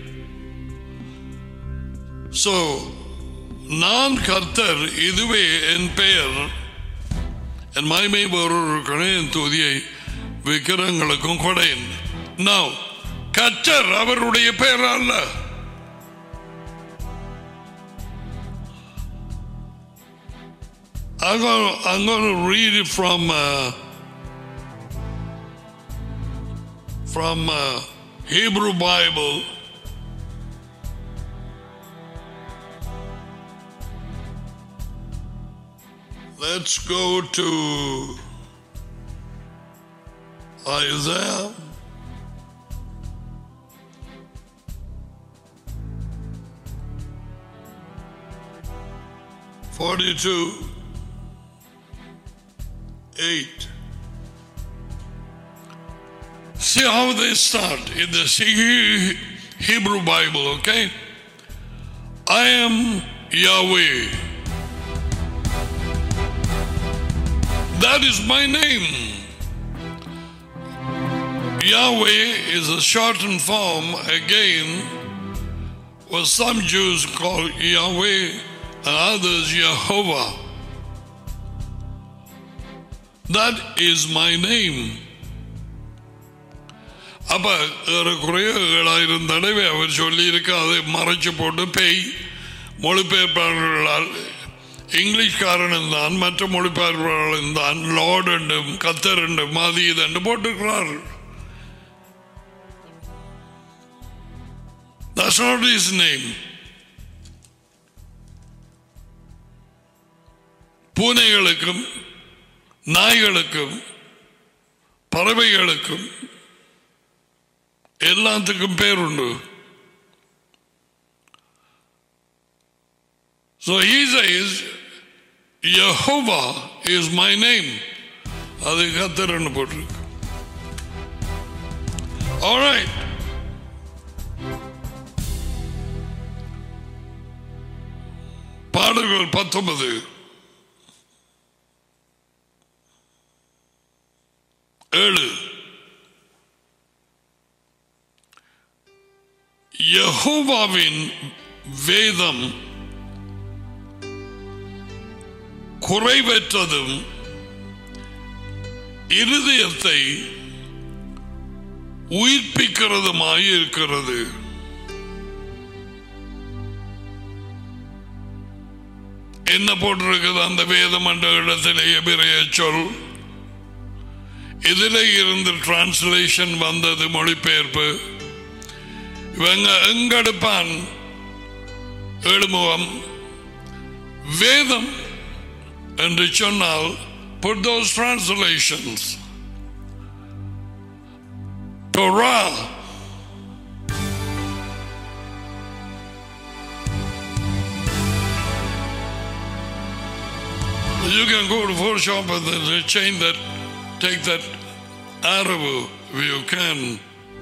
Speaker 1: ஸோ நான் கர்த்தர் இதுவே என் பெயர் என் மகிமை ஒருவருக்கனே என் துதியை விக்கிரங்களுக்கும் கொடையின் நான் கர்த்தர் அவருடைய பெயர் அல்ல I'm going to, I'm going to read it from uh, from uh, Hebrew Bible. Let's go to Isaiah. Forty-two. 8. See how they start in the He- Hebrew Bible, okay? I am Yahweh. That is my name. Yahweh is a shortened form again, what some Jews call Yahweh and others Jehovah. That is my name. அப்ப ஏறக்குறைய ஏழாயிரம் தடவை அவர் சொல்லி இருக்க அதை மறைச்சு போட்டு பேய் மொழிபெயர்ப்பாளர்களால் இங்கிலீஷ்காரனும் தான் மற்ற மொழிபெயர்ப்பாளர்களும் தான் லார்ட் என்றும் கத்தர் என்றும் மதி என்று போட்டிருக்கிறார்கள் That's not his name. பூனைகளுக்கும் நாய்களுக்கும் பறவைகளுக்கும் எல்லாத்துக்கும் பேர் உண்டு So he says, Yehovah is my name. அது கத்தர்னு போட்டிருக்கு All right. பாடல்கள் பத்தொன்பது ஏழு யெகோவாவின் வேதம் குறைவற்றதும் இருதயத்தை உயிர்ப்பிக்கிறதுமாய் இருக்கிறது என்ன போட்டிருக்குது அந்த வேதம் என்ற இடத்திலேயே பிறைய சொல் இதில் இருந்து டிரான்ஸ்லேஷன் வந்தது மொழிபெயர்ப்பு இவங்க எங்கெடுப்பான் எழுமுகம் வேதம் என்று சொன்னால் put those translations Torah You can go to four shop and there's a chain that take that Arab if you can.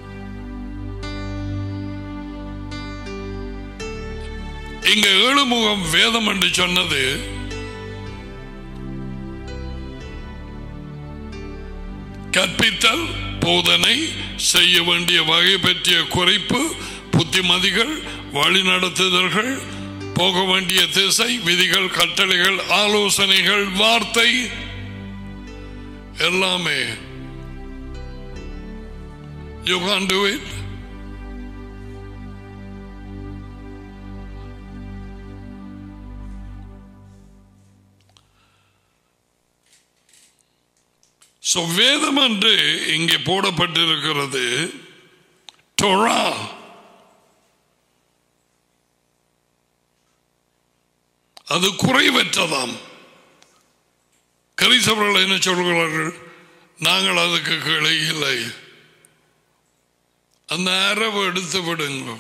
Speaker 1: இங்க ஏழுமுகம் வேதம் என்று சொன்னது கற்பித்தல் போதனை செய்ய வேண்டிய வகை பற்றிய குறைப்பு புத்திமதிகள் வழிநடத்துதல்கள் போக வேண்டிய திசை விதிகள் கட்டளைகள் ஆலோசனைகள் வார்த்தை எல்லாமே you can do it So, வேதம் என்று இங்கே போடப்பட்டிருக்கிறது டொரா அது குறைவற்றதாம் கரிசவர்கள் என்ன சொல்கிறார்கள் நாங்கள் அதுக்கு கீழே இல்லை அந்த அரவு எடுத்து விடுங்க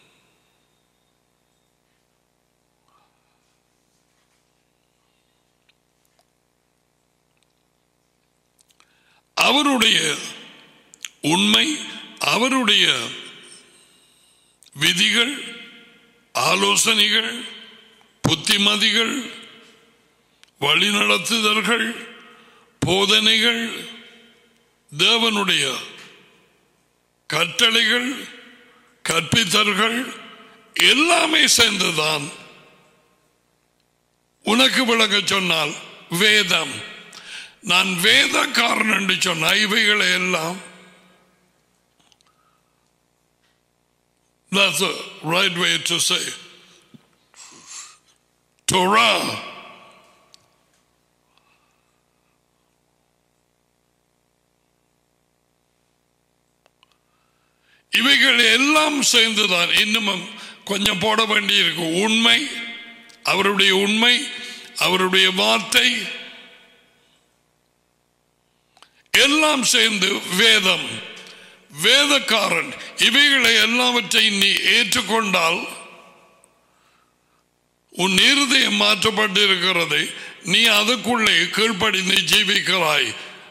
Speaker 1: அவருடைய உண்மை அவருடைய விதிகள் ஆலோசனைகள் புத்திமதிகள் வழிநடத்துதல்கள் போதனைகள் தேவனுடைய கட்டளைகள் கற்பித்தல்கள் எல்லாமே சேர்ந்துதான் உனக்கு விளங்க சொன்னால் வேதம் நான் வேதக்காரன் என்று சொன்ன இவைகளை எல்லாம் That's the right way to say. Torah. இவைகள் எல்லாம் சேர்ந்துதான் இன்னமும் கொஞ்சம் போட வேண்டியிருக்கு உண்மை அவருடைய உண்மை அவருடைய வார்த்தை எல்லாம் சேர்ந்து வேதம் வேதக்காரன் இவைகளை எல்லாவற்றையும் நீ ஏற்றுக்கொண்டால் உன் இருதயம் மாற்றப்பட்டிருக்கிறது நீ அதுக்குள்ளே கீழ்ப்படிந்து ஜீவிக்கிறாய்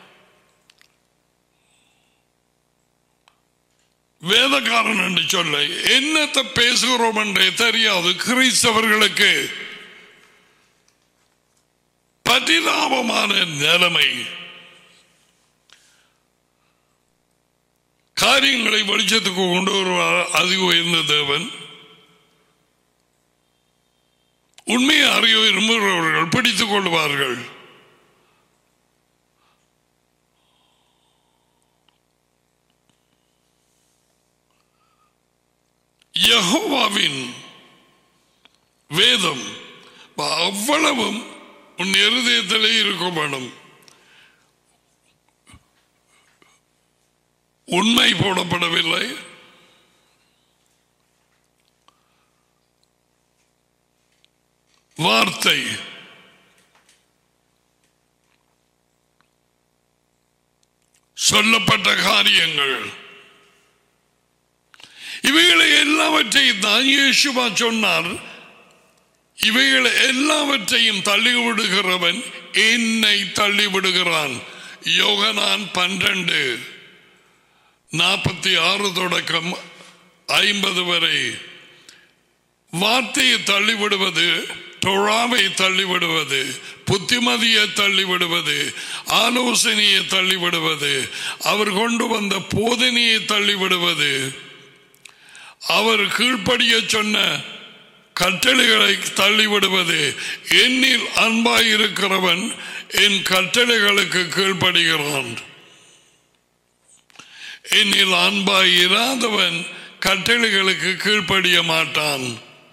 Speaker 1: வேதக்காரன் என்று சொல்ல என்னத்தை பேசுகிறோம் என்றே தெரியாது கிறிஸ்தவர்களுக்கு பரிதாபமான நிலைமை காரியங்களை வெளிச்சத்துக்கு கொண்டு வருவார் அதி உயர்ந்த தேவன் உண்மையை அறிய விரும்புகிறவர்கள் பிடித்துக் கொள்வார்கள் யெகோவாவின் வேதம் அவ்வளவும் உன் இருதயத்திலே இருக்க வேணும் உண்மை போடப்படவில்லை வார்த்தை சொல்லப்பட்ட காரியங்கள் இவைகளை எல்லாவற்றையும் தான் இயேசுவா சொன்னார் இவைகளை எல்லாவற்றையும் தள்ளிவிடுகிறவன் என்னை தள்ளிவிடுகிறான் யோகனான் பன்னிரண்டு நாற்பத்தி ஆறு தொடக்கம் ஐம்பது வரை வார்த்தையை தள்ளிவிடுவது தொழாவை தள்ளிவிடுவது புத்திமதியை தள்ளிவிடுவது ஆலோசனையை தள்ளிவிடுவது அவர் கொண்டு வந்த போதனையை தள்ளிவிடுவது அவர் கீழ்ப்படிய சொன்ன கட்டளைகளை தள்ளிவிடுவது என்னில் அன்பாயிருக்கிறவன் என் கட்டளைகளுக்கு கீழ்ப்படுகிறான் என்னில் அன்பாய் இராதவன் கட்டளைகளுக்கு கீழ்ப்படிய மாட்டான்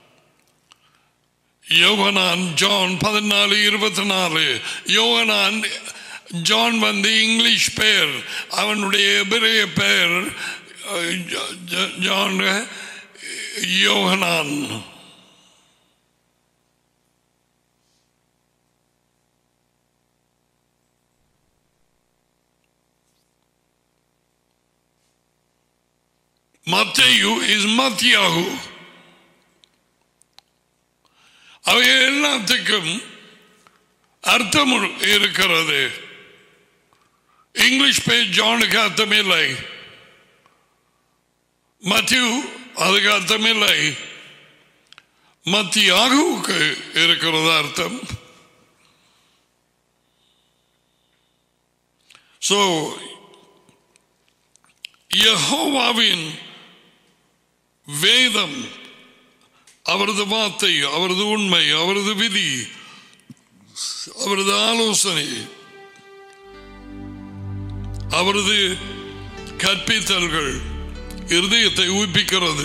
Speaker 1: யோகனான் ஜான் பதினாலு இருபத்தி நாலு யோகனான் ஜான் வந்து இங்கிலீஷ் பெயர் அவனுடைய எபிரேய பெயர் ஜான் யோகனான் மத்தையு இஸ் மத்தியாகு அவை எல்லாத்துக்கும் அர்த்தம் இருக்கிறது இங்கிலீஷ் பேர் ஜானுக்கு அர்த்தமில்லை மத்தியு அதுக்கு அர்த்தமில்லை மத்தியாகுவுக்கு இருக்கிறது அர்த்தம் ஸோ யஹோவாவின் வேதம் அவரது வார்த்தை அவரது உண்மை அவரது விதி அவரது ஆலோசனை அவரது கற்பித்தல்கள் இருதயத்தை உயிப்பிக்கிறது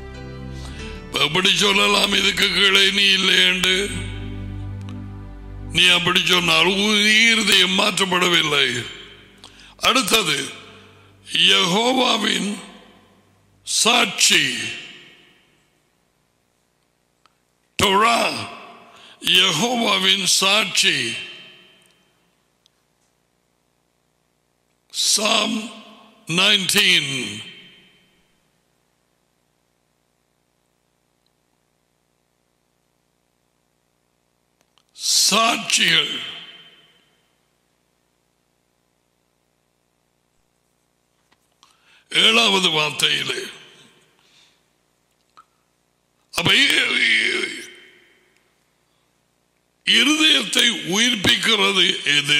Speaker 1: எப்படி சொல்லலாம் இதுக்கு கீழே நீ இல்லை என்று நீ அப்படி சொன்னால் உன் இருதயம் மாற்றப்படவில்லை அடுத்தது யெகோவாவின் சாட்சி டொரா யெகோவாவின் சாட்சி சாம் நைன்டீன் சாட்சிகள் ஏழாவது வார்த்தையிலே அப்ப இ- இ- இருதயத்தை உயிர்ப்பிக்கிறது எது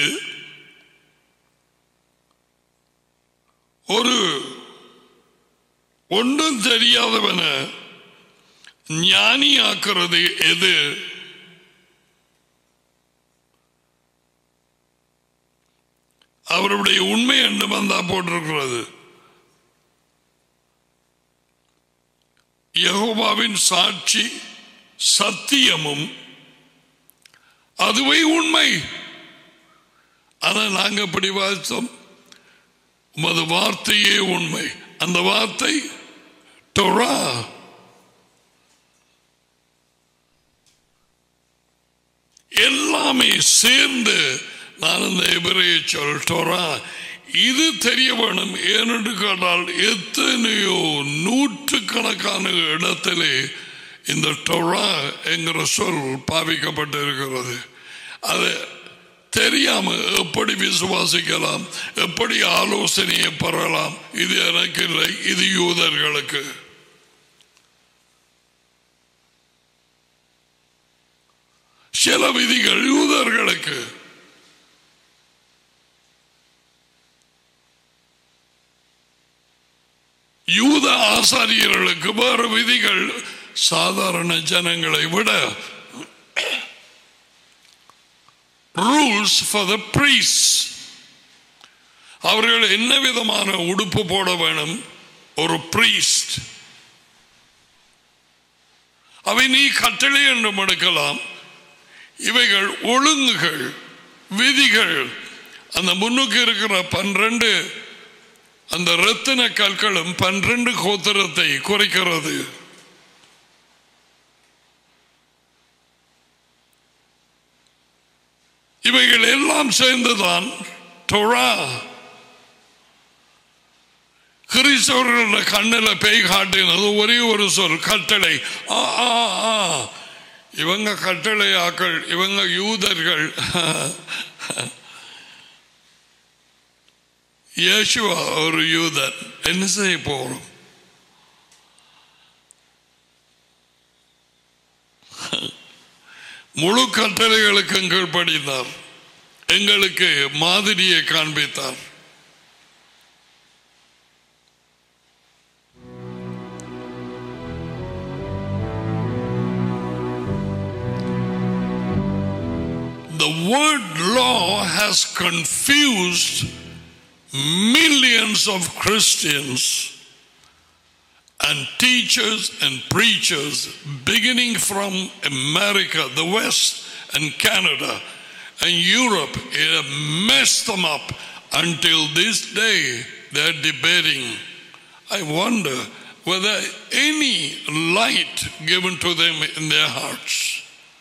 Speaker 1: ஒரு ஒன்றும் தெரியாதவன ஞானியாக்குறது எது அவருடைய உண்மை என்று வந்தா போட்டிருக்கிறது யெகோவாவின் சாட்சி சத்தியமும் அதுவே உண்மை ஆனா நாங்க எப்படி வாசித்தோம் உமது வார்த்தையே உண்மை அந்த வார்த்தை டொரா எல்லாமே சேர்ந்து நான் இந்த எபிரேய சொல் டொரா இது தெரிய வேணும் ஏனென்று கேட்டால் எத்தனையோ நூற்றுக்கணக்கான இடத்திலே இந்த டொரா என்கிற சொல் பாவிக்கப்பட்டிருக்கிறது அது தெரியாம எப்படி விசுவாசிக்கலாம் எப்படி ஆலோசனையை பெறலாம் இது எனக்கு இல்லை இது யூதர்களுக்கு சில விதிகள் யூதர்களுக்கு யூத ஆசாரியர்களுக்கு வேறு விதிகள் சாதாரண ஜனங்களை விட ரூல்ஸ் ஃபார் த ப்ரீஸ் அவர்கள் என்ன விதமான உடுப்பு போட வேணும் ஒரு பிரீஸ்ட் அவை நீ கட்டளை என்றும் எடுக்கலாம் இவைகள் ஒழுங்குகள் விதிகள் அந்த முன்னுக்கு இருக்கிற பன்னிரண்டு அந்த ரத்தின கற்களும் பன்னிரண்டு கோத்திரத்தை குறைக்கிறது இவைகள் எல்லாம் சேர்ந்துதான் டொரா கிறிஸ்தவர்களோட கண்ணில் பேய் காட்டினது ஒரே ஒரு சொல் கட்டளை ஆ ஆ ஆ இவங்க கட்டளை ஆக்கள் இவங்க யூதர்கள் இயேசுவா ஒரு யூதன் என்ன செய்ய போறோம் முழு கட்டளைகளுக்கும் கீழ்ப்படிந்தார் எங்களுக்கு மாதிரியை காண்பித்தார் The word law has confused millions of Christians and teachers and preachers, beginning from America, the West, and Canada, and Europe. It messed them up until this day. They're debating. I wonder whether any light given to them in their hearts.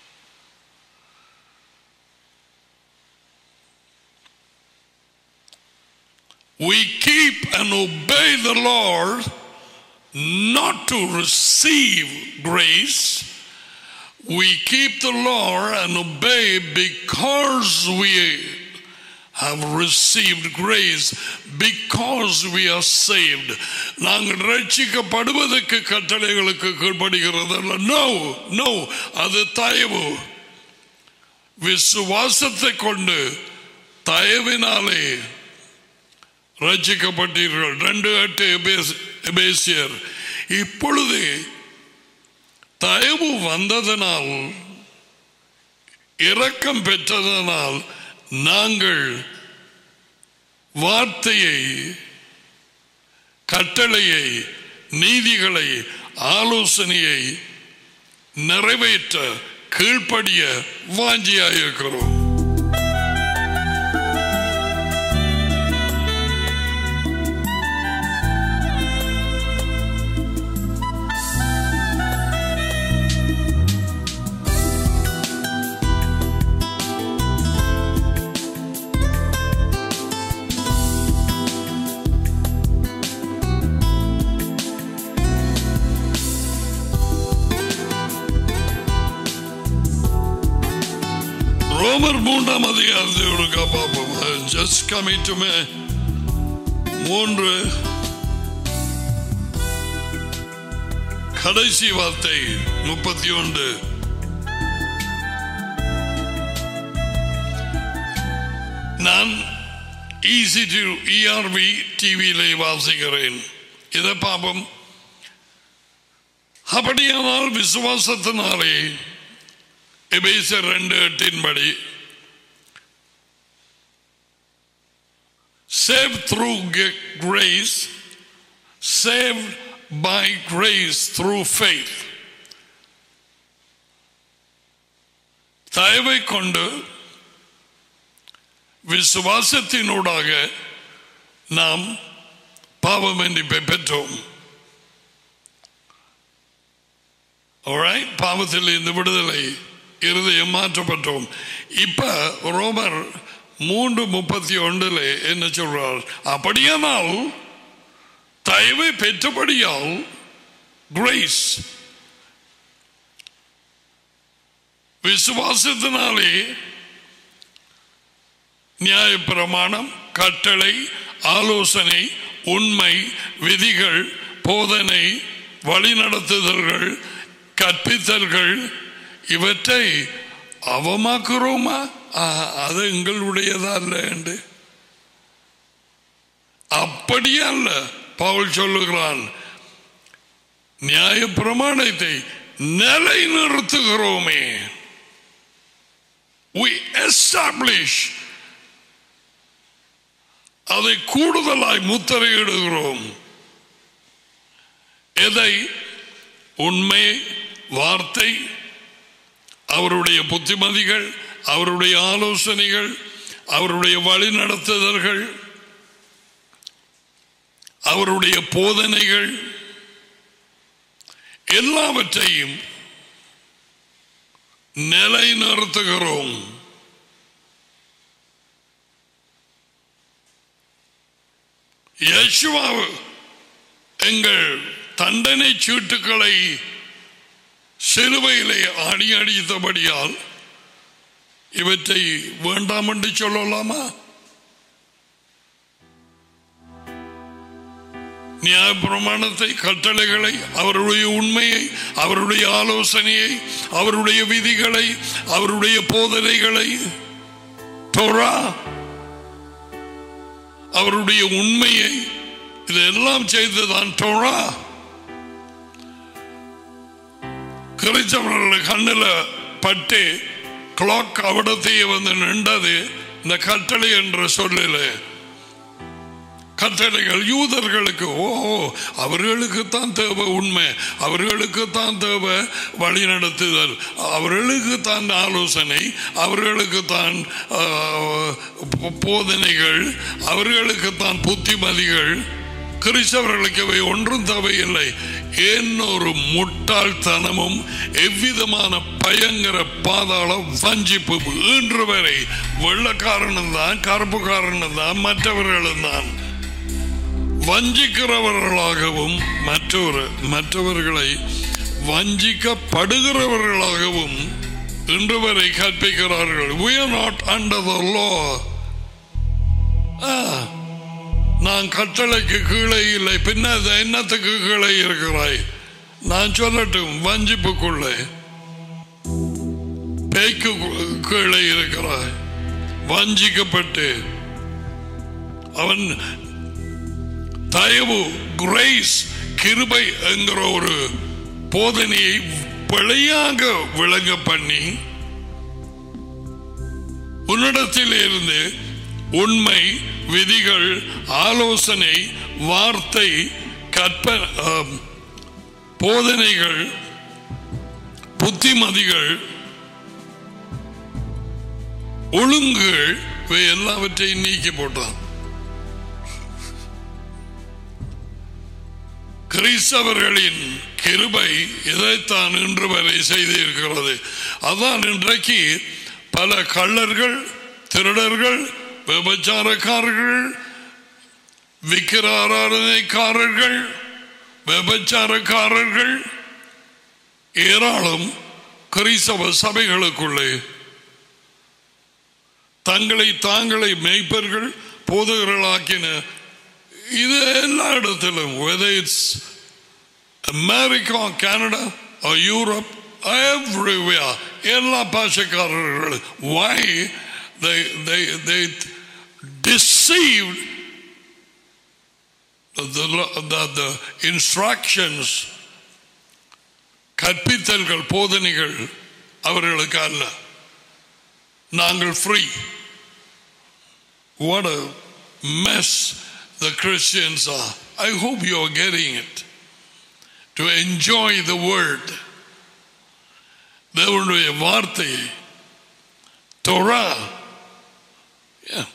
Speaker 1: We keep and obey the Lord not to receive grace. We keep the law and obey because we have received grace, because we are saved. நாங்கள் ரட்சிக்கப்படுவதற்கு கட்டளைகளுக்கு கீழ்ப்படுகிறது நோ நோ அது தயவு விசுவாசத்தை கொண்டு தயவினாலே ரட்சிக்கப்பட்டீர்கள் ரெண்டு எட்டு எபேஸ்- எபேசியர் இப்பொழுது தயவு வந்ததனால் இரக்கம் பெற்றதனால் நாங்கள் வார்த்தையை கட்டளையை நீதிகளை ஆலோசனையை நிறைவேற்ற கீழ்ப்படிய வாஞ்சியாயிருக்கிறோம் மூன்றாம் அதிகாரத்தை ஒருக்கா பார்ப்போம் ஜஸ்ட் கமிங் டு மே மூன்று கடைசி வார்த்தை முப்பத்தி ஒன்று நான் ஈசி இஆர்வி டிவியிலே வாசிக்கிறேன் இதை பாப்போம் அப்படியானால் விசுவாசத்தினாலே எபேசர் ரெண்டு எட்டின்படி saved through g- grace, saved by grace through faith. தயவை கொண்டு விசுவாசத்தினூடாக நாம் பாவ மன்னிப்பை பெற்றோம் Alright? பாவத்தில் இருந்து விடுதலை இருதயம் மாற்றப்பட்டோம் இப்ப ரோமர் மூன்று முப்பத்தி ஒன்றில் என்ன சொல்றார் அப்படியானால் தயவை பெற்றபடியால் கிரேஸ் விசுவாசத்தினாலே நியாயப்பிரமாணம் கட்டளை ஆலோசனை உண்மை விதிகள் போதனை வழிநடத்துதல்கள் கற்பித்தல்கள் இவற்றை அவமாக்குறோமா ஆ, அது எங்களுடையதா அல்ல என்று அப்படியே அல்ல பவுல் சொல்லுகிறான் நியாய பிரமாணத்தை நிலைநிறுத்துகிறோமே we establish அதை கூடுதலாய் முத்திரையிடுகிறோம் எதை உண்மை வார்த்தை அவருடைய புத்திமதிகள் அவருடைய ஆலோசனைகள் அவருடைய வழிநடத்துதல்கள் அவருடைய போதனைகள் எல்லாவற்றையும் நிலைநிறுத்துகிறோம் யேசுவா எங்கள் தண்டனை சீட்டுக்களை சிலுவையிலே அடி அடித்தபடியால் இவற்றை வேண்டாம் என்று சொல்லலாமா நியாய பிரமாணத்தை கட்டளைகளை அவருடைய உண்மையை அவருடைய ஆலோசனையை அவருடைய விதிகளை அவருடைய போதனைகளை தோரா அவருடைய உண்மையை இதெல்லாம் செய்ததான் தோரா கிறிஸ்தவர்கள் கண்ணில் பட்டு கிளாக் அவிடத்தையே வந்து நின்றது இந்த கட்டளை என்ற சொல்லில் கட்டளைகள் யூதர்களுக்கு ஓ அவர்களுக்கு தான் தேவை உண்மை அவர்களுக்கு தான் தேவை வழி நடத்துதல் அவர்களுக்கு தான் ஆலோசனை அவர்களுக்கு தான் போதனைகள் அவர்களுக்கு தான் புத்திமதிகள் கிறிஸ்தவர்களுக்கு அவை ஒன்றும் தேவையில்லை என்னொரு முட்டாள்தனமும் எவ்விதமான பயங்கர பாதாள வஞ்சிப்பு இன்று வரை வெள்ளக்காரனும் தான் கருப்புக்காரனும் தான் மற்றவர்களும் தான் வஞ்சிக்கிறவர்களாகவும் மற்றவர் மற்றவர்களை வஞ்சிக்கப்படுகிறவர்களாகவும் இன்று வரை கற்பிக்கிறார்கள் we are not under the law ஆ, நான் கட்டளைக்கு கீழே இல்லை பின்ன அது என்னத்துக்கு கீழே இருக்கிறாய் நான் சொல்லட்டும் வஞ்சிப்புக்குள்ளே பேய்க்கு கீழே இருக்கிறாய் வஞ்சிக்கப்பட்டு அவன் தயவு கிரேஸ் கிருபை என்கிற ஒரு போதனையை பிழையாக விளங்க பண்ணி உன்னிடத்தில் இருந்து உண்மை விதிகள் ஆலோசனை வார்த்தை கற்ப ஆம், போதனைகள் புத்திமதிகள் ஒழுங்குகள் இவை எல்லாவற்றையும் நீக்கி போட்டான் கிறிஸ்தவர்களின் கிருபை இதைத்தான் இன்று வரை செய்திருக்கிறது அதான் இன்றைக்கு பல கள்ளர்கள் திருடர்கள் விபச்சாரக்காரர்கள் விக்கிர ஆராதனைக்காரர்கள் விபச்சாரக்காரர்கள் ஏராளம் கிறிஸ்தவ சபைகளுக்குள்ளே தங்களை தாங்களை மேய்ப்பர்கள் போதகர்களாக்கின இது எல்லா இடத்திலும் whether it's America Canada Europe everywhere எல்லா பாஷக்காரர்கள் why they they they deceived the, the, the instructions கற்பித்தல்கள் போதனைகள் அவர்களுக்கு அல்ல நாங்கள் free What a mess the Christians are. I hope you are getting it. To enjoy the word. தேவனுடைய வார்த்தை Torah. Yeah.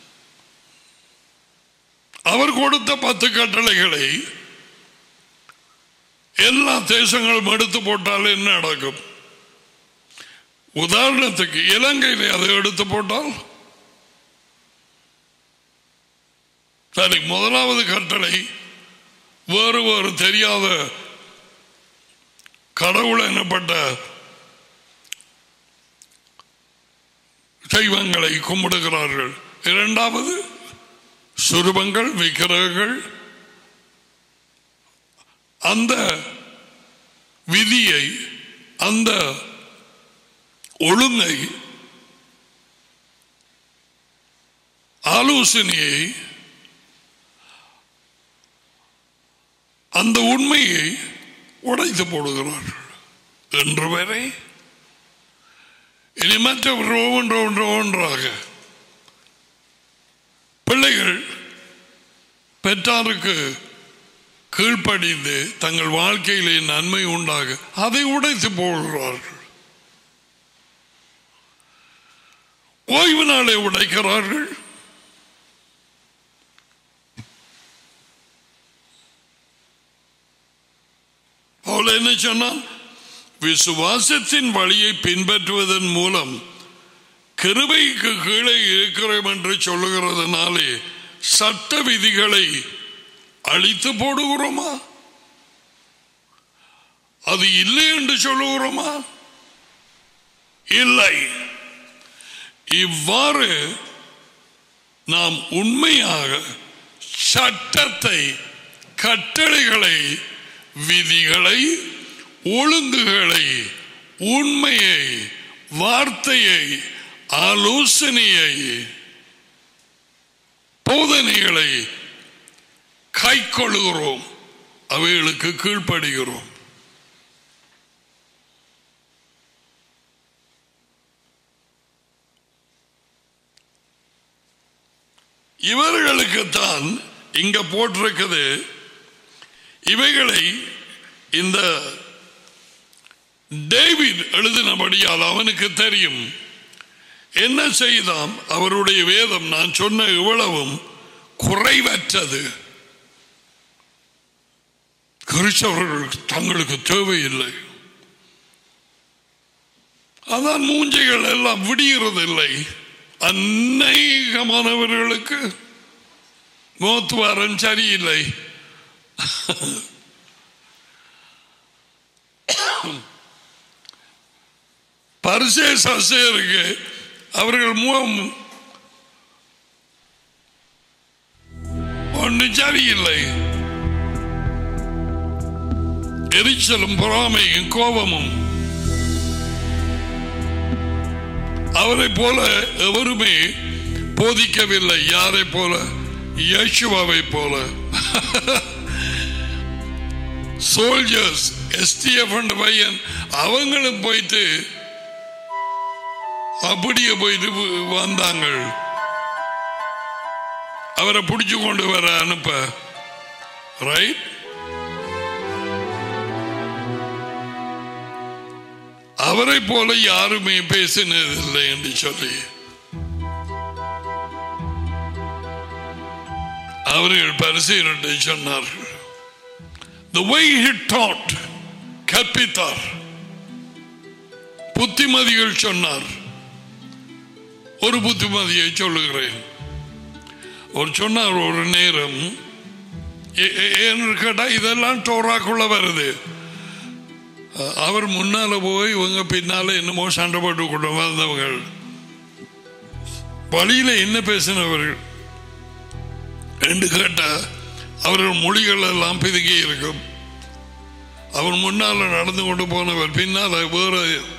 Speaker 1: அவர் கொடுத்த பத்து கட்டளைகளை எல்லா தேசங்களும் எடுத்து போட்டால் என்ன நடக்கும் உதாரணத்துக்கு இலங்கையில் அதை எடுத்து போட்டால் சரி முதலாவது கட்டளை வேறு வேறு தெரியாத கடவுள் எனப்பட்ட தெய்வங்களை கும்பிடுகிறார்கள் இரண்டாவது சுரூபங்கள் விக்கிரகங்கள் அந்த விதியை அந்த ஒழுங்கை ஆலோசனையை அந்த உண்மையை உடைத்து போடுகிறார்கள் என்று வரை இனி மற்ற ஒன்று ஒன்று ஒன்றாக பிள்ளைகள் பெற்றாருக்கு கீழ்ப்படிந்து தங்கள் வாழ்க்கையிலே நன்மை உண்டாக அதை உடைத்து போடுகிறார்கள் ஓய்வு நாளை உடைக்கிறார்கள் அவள் என்ன சொன்னான் விசுவாசத்தின் வழியை பின்பற்றுவதன் மூலம் கிருபைக்கு கீழே இருக்கிறோம் என்று சொல்லுகிறதுனாலே சட்ட விதிகளை அழித்து போடுகிறோமா அது இல்லை என்று சொல்லுகிறோமா இல்லை இவ்வாறு நாம் உண்மையாக சட்டத்தை கட்டளைகளை விதிகளை ஒழுங்குகளை உண்மையை வார்த்தையை ஆலோசனையை போதனைகளை கை கொள்கிறோம் அவைகளுக்கு கீழ்ப்படுகிறோம் இவர்களுக்குத்தான் இங்க போட்டிருக்குது இவைகளை இந்த டேவிட் எழுதினபடியால் அவனுக்கு தெரியும் என்ன செய்தாம் அவருடைய வேதம் நான் சொன்ன இவ்வளவும் குறைவற்றது கிறிஸ்தவர்களுக்கு தங்களுக்கு தேவையில்லை அதான் மூஞ்சைகள் எல்லாம் விடுகிறதில்லை அநேகமானவர்களுக்கு மோத்துவாரம் சரியில்லை பரிசே சசேருக்கு அவர்கள் முகம் ஒன்று சரியில்லை எரிச்சலும் பொறாமையும் கோபமும் அவரை போல எவருமே போதிக்கவில்லை யாரை போல யேசுவாவை போல சோல்ஜர்ஸ் எஸ்டிஎஃப் பையன் அவங்களும் போயிட்டு அப்படியே போயிட்டு வந்தாங்க அவரை பிடிச்சு கொண்டு வர அனுப்ப ரைட் அவரை போல யாருமே பேசினதில்லை என்று சொல்லி அவர்கள் பரிசீலனை சொன்னார்கள் The way he taught கற்பித்தார் புத்திமதிகள் சொன்னார் ஒரு புத்திமதியை சொல்லுகிறேன் ஒரு சொன்னார் ஒரு நேரம் ஏன்னு கேட்டா இதெல்லாம் டோராக்குள்ள வருது அவர் முன்னால போய் இவங்க பின்னால என்னமோ சண்டை போட்டு கொண்டு வந்தவங்க வழியில என்ன பேசினவர்கள் என்று கேட்ட அவர்கள் மொழிகள் எல்லாம் பிதுங்கி இருக்கும் அவர் முன்னால் நடந்து கொண்டு போனவர் பின்னால் வேற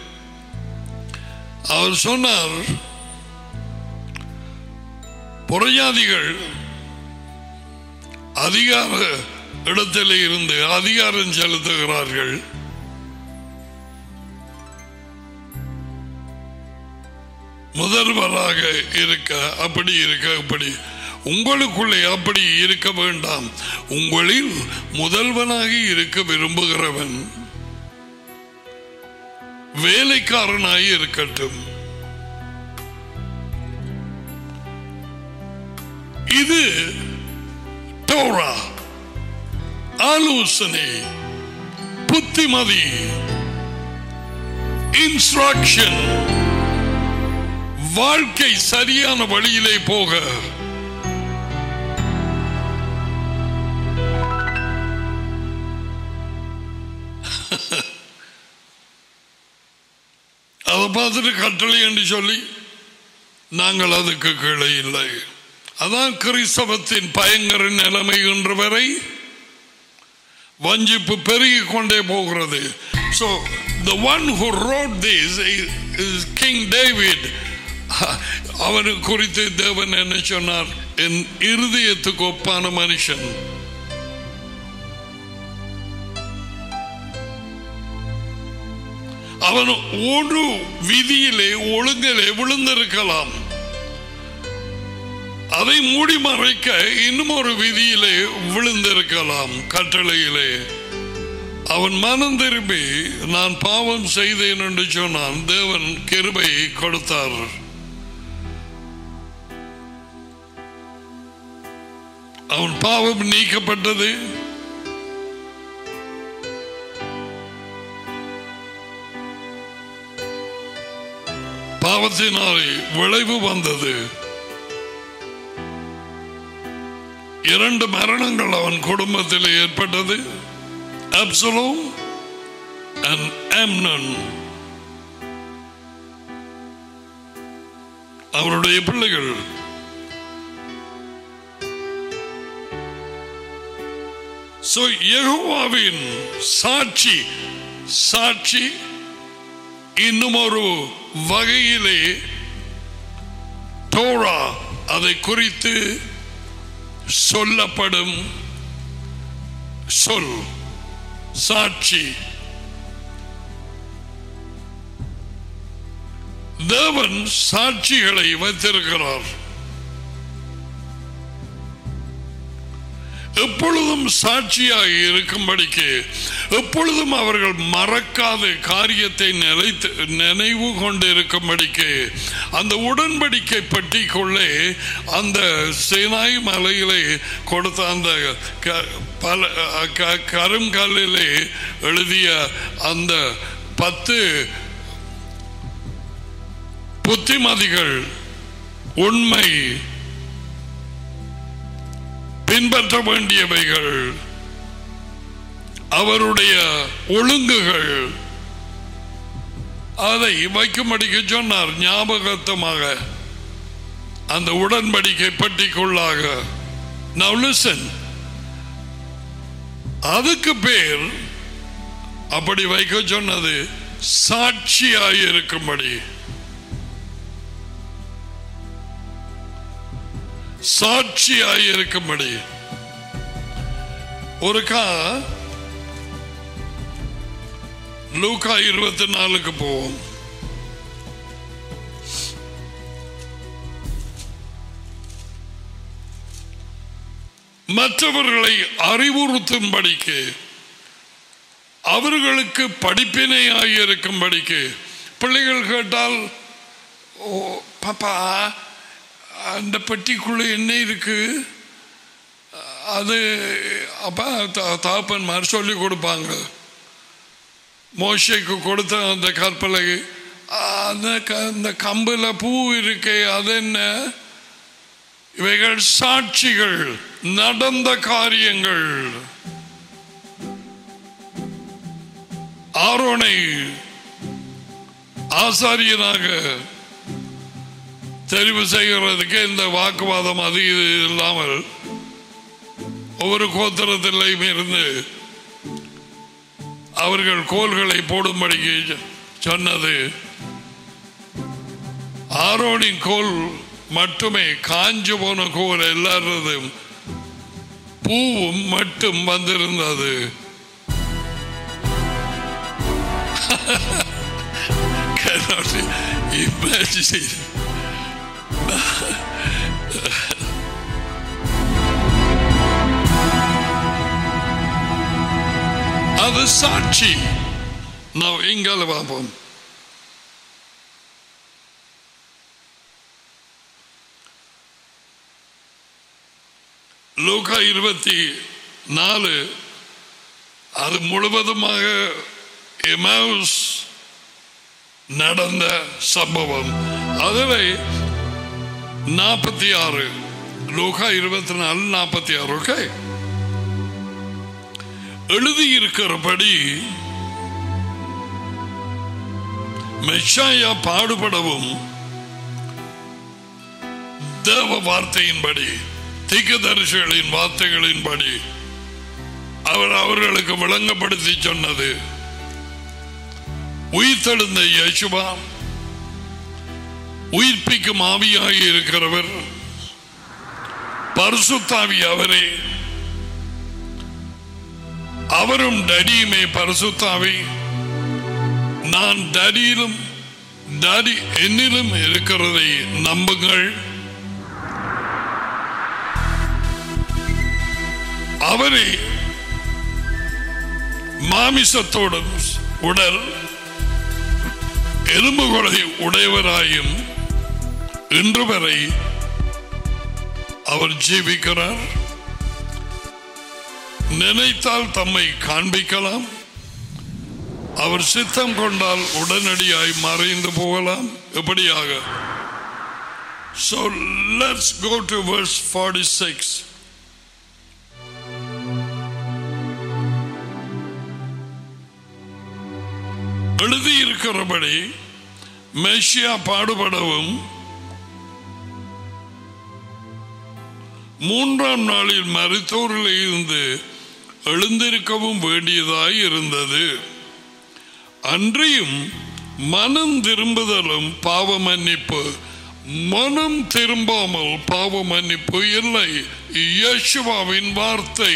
Speaker 1: அவர் சொன்னார் புறஜாதிகள் அதிகார இடத்தில் இருந்து அதிகாரம் செலுத்துகிறார்கள் முதல்வராக இருக்க அப்படி இருக்க அப்படி உங்களுக்குள்ளே அப்படி இருக்க வேண்டாம் உங்களில் முதல்வனாக இருக்க விரும்புகிறவன் வேலைக்காரனாய் இருக்கட்டும் இது டோரா ஆலோசனை புத்திமதி இன்ஸ்ட்ரக்ஷன் வாழ்க்கை சரியான வழியிலே போக அதை பார்த்துட்டு கட்டளை என்று சொல்லி நாங்கள் அதுக்கு கீழே இல்லை அதான் கிறிஸ்தவத்தின் பயங்கர நிலைமை இன்று வரை வஞ்சிப்பு பெருகிக் கொண்டே போகிறது so the one who wrote this is king David அவரு குறித்து தேவன் என்ன சொன்னார் என் இருதயத்துக்கு ஒப்பான மனுஷன் அவன் ஒரு விதியிலே ஒழுங்கிலே விழுந்திருக்கலாம் அதை மூடி மறைக்க இன்னும் ஒரு விதியிலே விழுந்திருக்கலாம் கட்டளையிலே அவன் மனம் திரும்பி நான் பாவம் செய்தேன் என்று சொன்னான் தேவன் கிருபை கொடுத்தார் அவன் பாவம் நீக்கப்பட்டது பாவத்தினாலே விளைவு வந்தது இரண்டு மரணங்கள் அவன் குடும்பத்தில் ஏற்பட்டது அப்சலோம் and Amnon அவருடைய பிள்ளைகள் So, யெகோவாவின் சாட்சி சாட்சி இன்னும் ஒரு வகையிலே தோரா அதை குறித்து சொல்லப்படும் சொல் சாட்சி தேவன் சாட்சிகளை வைத்திருக்கிறார் எப்பொழுதும் சாட்சியாக இருக்கும்படிக்கு எப்பொழுதும் அவர்கள் மறக்காத காரியத்தை நிலைத்து நினைவு கொண்டு இருக்கும்படிக்கு அந்த உடன்படிக்கை பட்டிக்குள்ளே அந்த சேனாய் மலையிலே கொடுத்த அந்த க- பல க- கருங்கல்லிலே எழுதிய அந்த பத்து புத்திமதிகள் உண்மை பின்பற்ற வேண்டியவைகள் அவருடைய ஒழுங்குகள் அதை வைக்கும்படிக்கு சொன்னார் ஞாபகத்தமாக அந்த உடன்படிக்கை பட்டிக்குள்ளாக Now listen அதுக்கு பேர் அப்படி வைக்க சொன்னது சாட்சியாய் இருக்கும்படி சாட்சியாய் இருக்கும்படி ஒருக்கா லூக்கா இருபத்தி நாலுக்கு போவோம் மற்றவர்களை அறிவுறுத்தும்படிக்கு அவர்களுக்கு படிப்பினையாய் இருக்கும்படிக்கு பிள்ளைகள் கேட்டால் ஓ பாப்பா அந்த பெட்டிக்குள்ள என்ன இருக்கு அது அப்பா தாப்பன்மார் சொல்லி கொடுப்பாங்க மோஷைக்கு கொடுத்த அந்த கற்பலை அந்த க- அந்த கம்புல பூ இருக்கே அது என்ன இவைகள் சாட்சிகள் நடந்த காரியங்கள் ஆரோனை ஆசாரியனாக தெரிவு செய்கிறதுக்கு இந்த வாக்குவாதம் அது இது இல்லாமல் ஒவ்வொரு கோத்திரத்திலையும் இருந்து அவர்கள் கோல்களை போடும்படிக்கு சொன்னது ஆரோனின் கோல் மட்டுமே காஞ்சு போன கோல் எல்லாரதும் பூவும் மட்டும் வந்திருந்தது cannot imagine. அது சாட்சி நான் எங்கால பார்ப்போம் லூகா இருபத்தி நாலு அது முழுவதுமாக எமவுஸ் நடந்த சம்பவம் அதில் நாற்பத்தி ஆறு லூகா இருபத்தி நாலு நாற்பத்தி ஆறு ஓகே எழுதியிருக்கிறபடி மெஷாயா பாடுபடவும் தேவ வார்த்தையின்படி தீக்கதரிசிகளின் வார்த்தைகளின்படி அவர் அவர்களுக்கு விளங்கப்படுத்தி சொன்னது உயிர்த்தெழுந்த யேசுவா உயிர்ப்பிக்கும் ஆவியாகி இருக்கிறவர் பரிசுத்தாவி அவரே அவரும் டடியுமே பரிசுத்தாவி நான் டடியிலும் டடி என்னிலும் இருக்கிறதை நம்புங்கள் அவரே மாமிசத்தோடும் உடல் எலும்புகளை உடையவராயும் இன்று வரை அவர் ஜீவிக்கிறார் நினைத்தால் தம்மை காண்பிக்கலாம் அவர் சித்தம் கொண்டால் உடனடியாய் மறைந்து போகலாம் எப்படியாக So let's go to verse 46. எழுதியிருக்கிறபடி மெஷியா பாடுபடவும் மூன்றாம் நாளில் மருத்துவரில் இருந்து எழுந்திருக்கவும் வேண்டியதாய் இருந்தது அன்றியும் மனம் திரும்புதலும் பாவ மன்னிப்பு மனம் திரும்பாமல் பாவ மன்னிப்பு இல்லை யேசுவாவின் வார்த்தை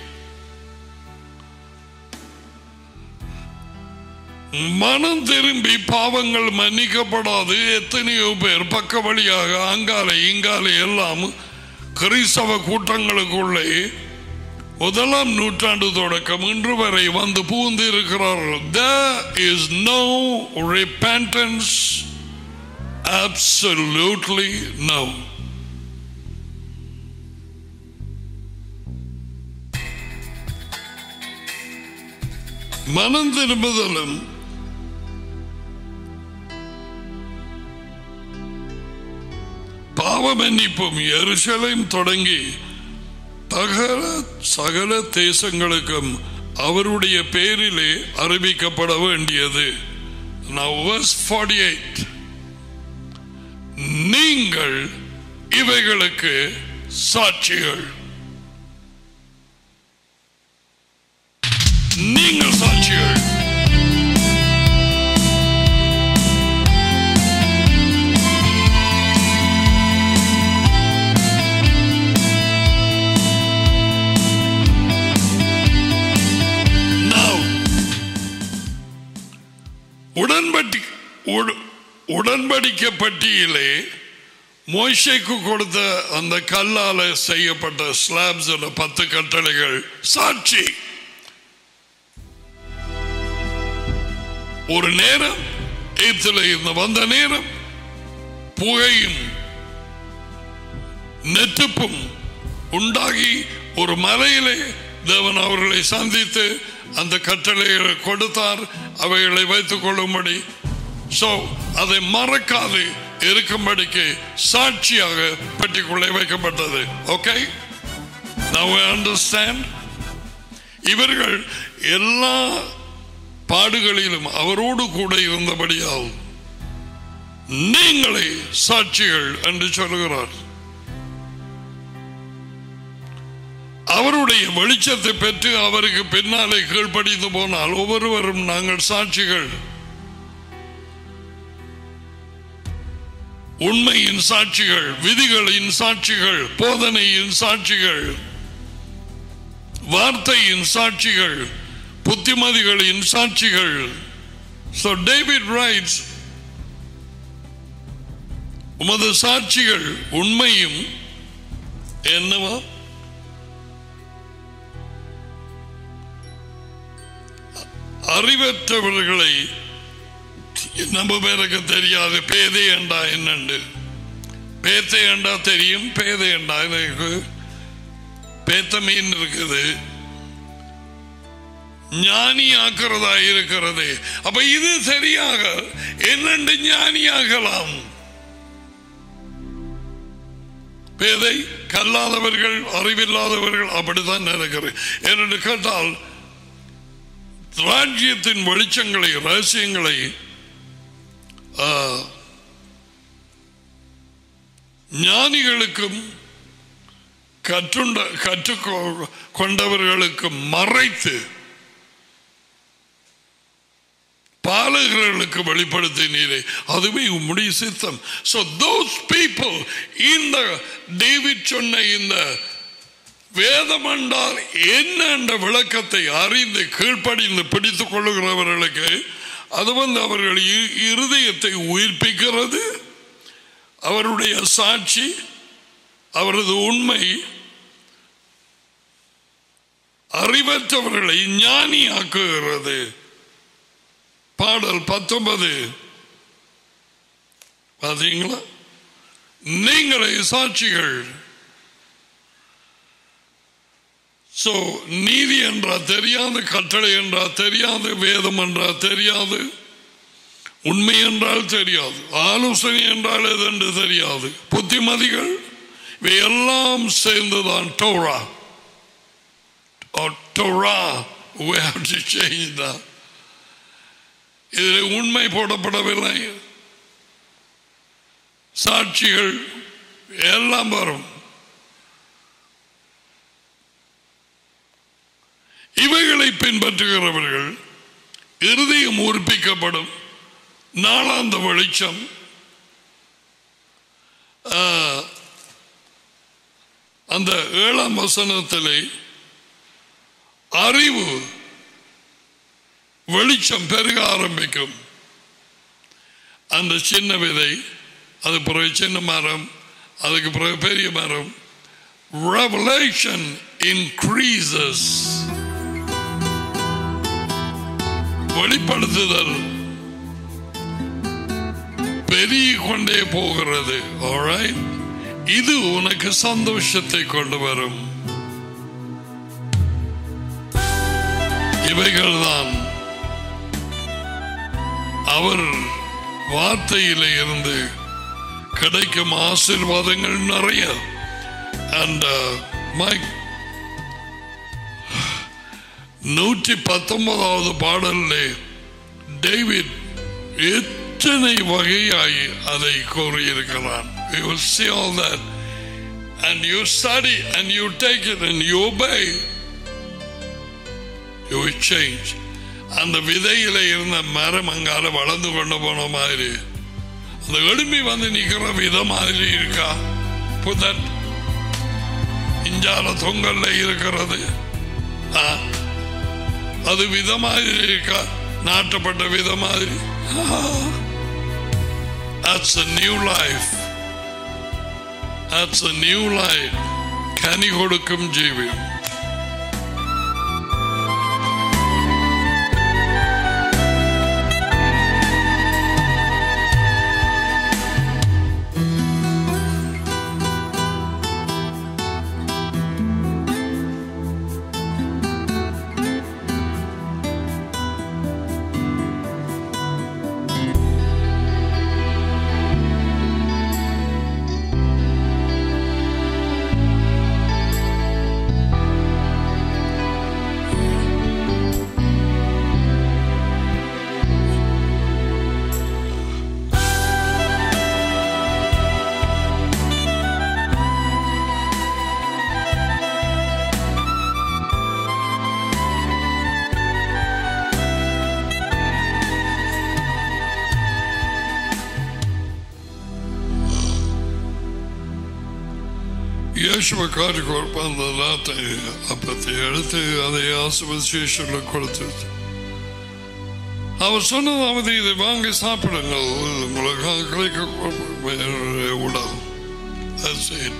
Speaker 1: மனம் திரும்பி பாவங்கள் மன்னிக்கப்படாது எத்தனையோ பேர் பக்க வழியாக அங்காலே இங்காலே எல்லாம் கிறிஸ்தவ கூட்டங்களுக்குள்ளே முதலாம் நூற்றாண்டு தொடக்கம் இன்று வரை வந்து பூந்து இருக்கிறார்கள் there is no repentance absolutely no மனம் திரும்புதலும் பாவ மன்னிப்பும் எருசலேம் தொடங்கி சகல சகல தேசங்களுக்கும் அவருடைய பேரிலே அறிவிக்கப்பட வேண்டியது Now verse 48 நீங்கள் இவைகளுக்கு சாட்சிகள் நீங்கள் சாட்சிகள் Now, உடன்படி உட- உடன்படிக்கை பட்டியலே மோசைக்கு கொடுத்த அந்த கல்லால செய்யப்பட்ட ஸ்லாப்ஸ் பத்து கட்டளைகள் சாட்சி ஒரு நேரம் எய்த்தில் இருந்து வந்த நேரம் புகையும் நெருப்பும் உண்டாகி ஒரு மலையிலே தேவன் அவர்களை சந்தித்து அந்த கட்டளைகளை கொடுத்தார் அவைகளை வைத்துக் கொள்ளும்படி சோ அதை மறக்காது இருக்கும்படிக்கு சாட்சியாக பெட்டிக்குள்ளே வைக்கப்பட்டது ஓகே Now I understand இவர்கள் எல்லா பாடுகளிலும் அவரோடு கூட இருந்தபடியால் நீங்களே சாட்சிகள் என்று சொல்கிறார் அவருடைய வெளிச்சத்தை பெற்று அவருக்கு பின்னாலே கீழ்ப்படிந்து போனால் ஒவ்வொருவரும் நாங்கள் சாட்சிகள் உண்மையின் சாட்சிகள் விதிகளின் சாட்சிகள் போதனையின் சாட்சிகள் வார்த்தையின் சாட்சிகள் புத்திமதிகளின் சாட்சிகள் So David writes, உமது சாட்சிகள் உண்மையும் என்னவா அறிவற்றவர்களை நம்ம பேருக்கு தெரியாது பேதை என்றா என்னண்டு பேத்தை என்றா தெரியும் பேதை என்றா எனக்கு பேத்த மீன் இருக்குது ஞானி ஆக்கிறதா இருக்கிறது அப்ப இது சரியாக என்னென்று ஞானியாகலாம் பேதை கல்லாதவர்கள் அறிவில்லாதவர்கள் அப்படித்தான் நினைக்கிறேன் என்று கேட்டால் ராஜ்யத்தின் வெளிச்சங்களை ரகசியங்களை ஆ, ஞானிகளுக்கும் கற்றுண்ட கற்றுக்கொ கொண்டவர்களுக்கும் மறைத்து பாலகர்களுக்கு வெளிப்படுத்தினீரே அதுவே உம்முடைய சித்தம் so those people இந்த டேவிட் சொன்ன இந்த வேதம் என்றால் என்ன என்ற விளக்கத்தை அறிந்து கீழ்ப்படிந்து பிடித்துக் கொள்ளுகிறவர்களுக்கு அது வந்து அவர்கள் இ- இருதயத்தை உயிர்ப்பிக்கிறது அவருடைய சாட்சி அவரது உண்மை அறிவற்றவர்களை ஞானியாக்குகிறது பாடல் பத்தொன்பது பாத்தீங்களா நீங்களே சாட்சிகள் சோ நீதி என்றா தெரியாது கட்டளை என்றா தெரியாது வேதம் என்றா தெரியாது உண்மை என்றால் தெரியாது ஆலோசனை என்றால் எதென்று தெரியாது புத்திமதிகள் இவையெல்லாம் சேர்ந்துதான் Torah or Torah we have to change that இதில் உண்மை போடப்படவில்லை சாட்சிகள் எல்லாம் வரும் இவைகளை பின்பற்றுகிறவர்கள் இருதயம் உறுப்பிக்கப்படும் நாளாந்த வெளிச்சம் ஆ, அந்த ஏழாம் வசனத்திலே அறிவு வெளிச்சம் பெருக ஆரம்பிக்கும் அந்த சின்ன விதை அது பிறகு சின்ன மரம் அதுக்கு பிறகு பெரிய மரம் revelation increases வெளிப்படுத்துதல் பெருகி கொண்டே போகிறது alright? இது உனக்கு சந்தோஷத்தை கொண்டு வரும் இவைகள்தான் அவர் வார்த்தையில இருந்து கிடைக்கும் ஆசீர்வாதங்கள் நிறைய அண்ட் மைக் நூற்றி பத்தொன்பதாவது பாடலில் டேவிட் எத்தனை வகையாய் அதை கூறியிருக்கிறான் You will see all that. And you study and you take it and you obey. You will change. அந்த விதையில இருந்த மரம் அங்கால வளர்ந்து கொண்டு போன மாதிரி அந்த எழும்பி வந்து நிக்கிற வித மாதிரி இருக்கா புதன் இஞ்சால தொங்கல்ல இருக்கிறது ஆ, அது வித மாதிரி இருக்கா நாட்டப்பட்ட வித மாதிரி That's a new life. That's a new life. கனி கொடுக்கும் ஜீவியம் இயேசுவை காட்டி கொடுப்ப அந்த நாத்தை அப்பத்தை எடுத்து அதை ஆசுவசேஷன்ல கொடுத்து அவர் சொன்னதாவது இதை வாங்கி சாப்பிடுங்கள் உங்களுக்காக கிடைக்க உடல் That's it.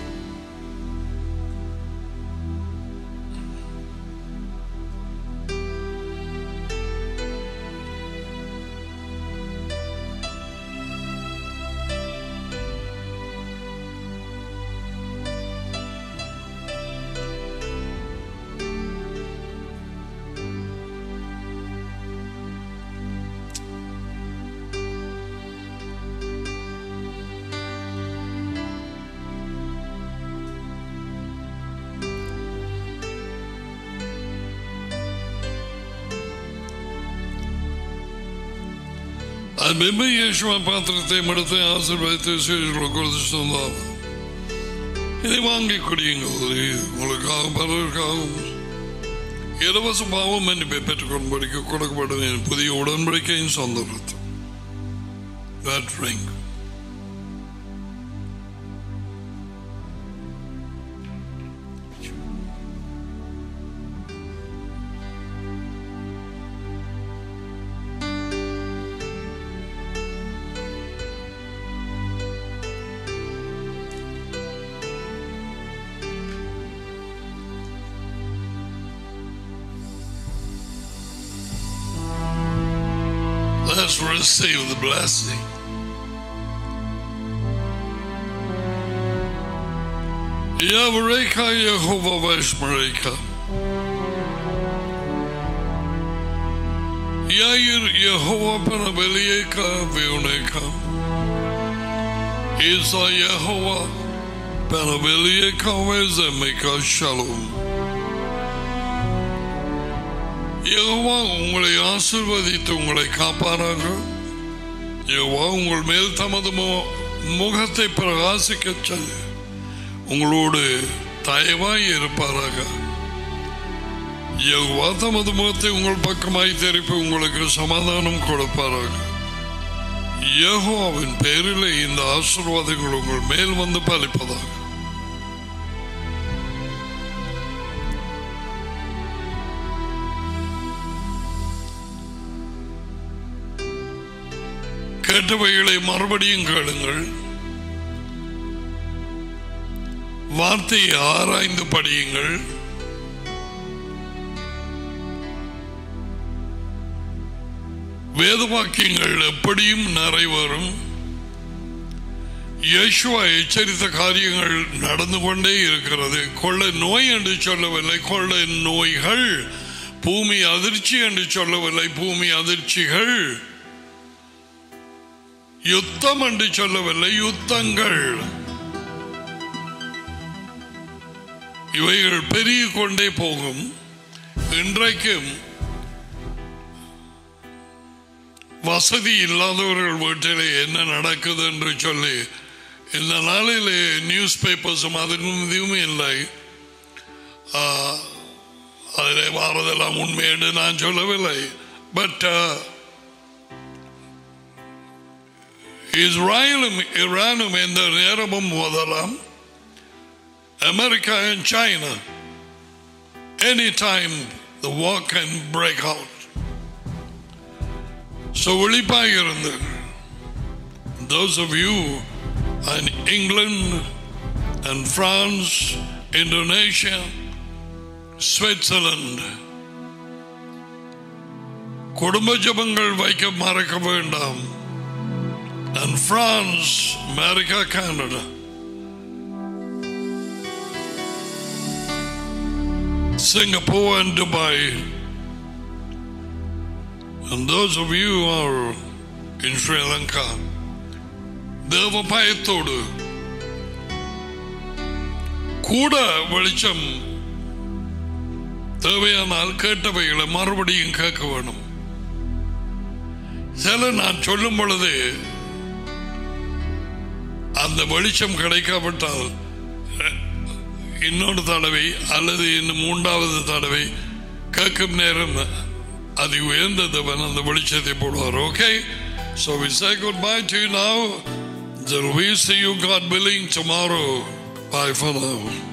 Speaker 1: Abimbe Yeshua பாத்திரத்தை மடுத்து ஆசீர்வதித்து சீஷர்களுக்கு கொடுத்து சொன்னார் இதை வாங்கி குடியுங்கள் இது உங்களுக்காக பலருக்காகவும் இலவச பாவம் மன்னிப்பை பெற்றுக்கொள்ளும்படிக்கு கொடுக்கப்படும் என் புதிய உடன்படிக்கையின் சொந்த ரத்தம் That drink. Let's receive the blessing. Yavreka Yehova Vashmareka. Yair Yehova Panabelieka Vioneka. Isa Yehova Panabelieka Vezemeka Shalom. Jehovah உங்களை ஆசிர்வதித்து உங்களை காப்பாராக யெகோவா உங்கள் மேல் தமது மு- முகத்தை பிரகாசிக்க செய்து உங்களோடு தயவாய் இருப்பாராக யெகோவா தமது முகத்தை உங்கள் பக்கமாய் திருப்பி உங்களுக்கு சமாதானம் கொடுப்பாராக யெகோவாவின் பேரிலே இந்த ஆசீர்வாதங்கள் உங்கள் மேல் வந்து பலிப்பதாக கேட்டவைகளை மறுபடியும் கேளுங்கள் வார்த்தையை ஆராய்ந்து படியுங்கள் வேத வாக்கியங்கள் எப்படியும் நிறைவேறும் இயேசுவா எச்சரித்த காரியங்கள் நடந்து கொண்டே இருக்கிறது கொள்ள நோய் என்று சொல்லவில்லை கொள்ள நோய்கள் பூமி அதிர்ச்சி என்று சொல்லவில்லை பூமி அதிர்ச்சிகள் யுத்தம் என்று சொல்லவில்லை யுத்தங்கள் இவைகள் பெருகிக் கொண்டே போகும் இன்றைக்கும் வசதி இல்லாதவர்கள் வீட்டிலே என்ன நடக்குது என்று சொல்லி இந்த நாளிலே நியூஸ் பேப்பர்ஸும் அதுக்கும் இதுவும் இல்லை ஆ, அதிலே வாரதெல்லாம் உண்மை என்று நான் சொல்லவில்லை பட் இஸ்ராயலும் ஈரானும் எந்த நேரமும் மோதலாம் America and China anytime the war can break out so விழிப்பாக இருந்து those of you in England and France Indonesia Switzerland குடும்ப ஜபங்கள் வைக்க மறக்க வேண்டாம் and France, America, Canada. Singapore and Dubai. And those of you who are in Sri Lanka, தேவ பயத்தோடு கூட வெளிச்சம் தேவையானால் கேட்டவைகளை மறுபடியும் கேட்க வேணும் சில நான் சொல்லும் பொழுது அந்த வெளிச்சம் கிடைக்காவிட்டால் அஹ், இன்னொரு தடவை அல்லது இன்னும் மூன்றாவது தடவை கேட்கும் நேரம் அது உயர்ந்ததவன் அந்த வெளிச்சத்தை போடுவார் okay So we say goodbye to you now. Till we see you, God willing, tomorrow Bye for now.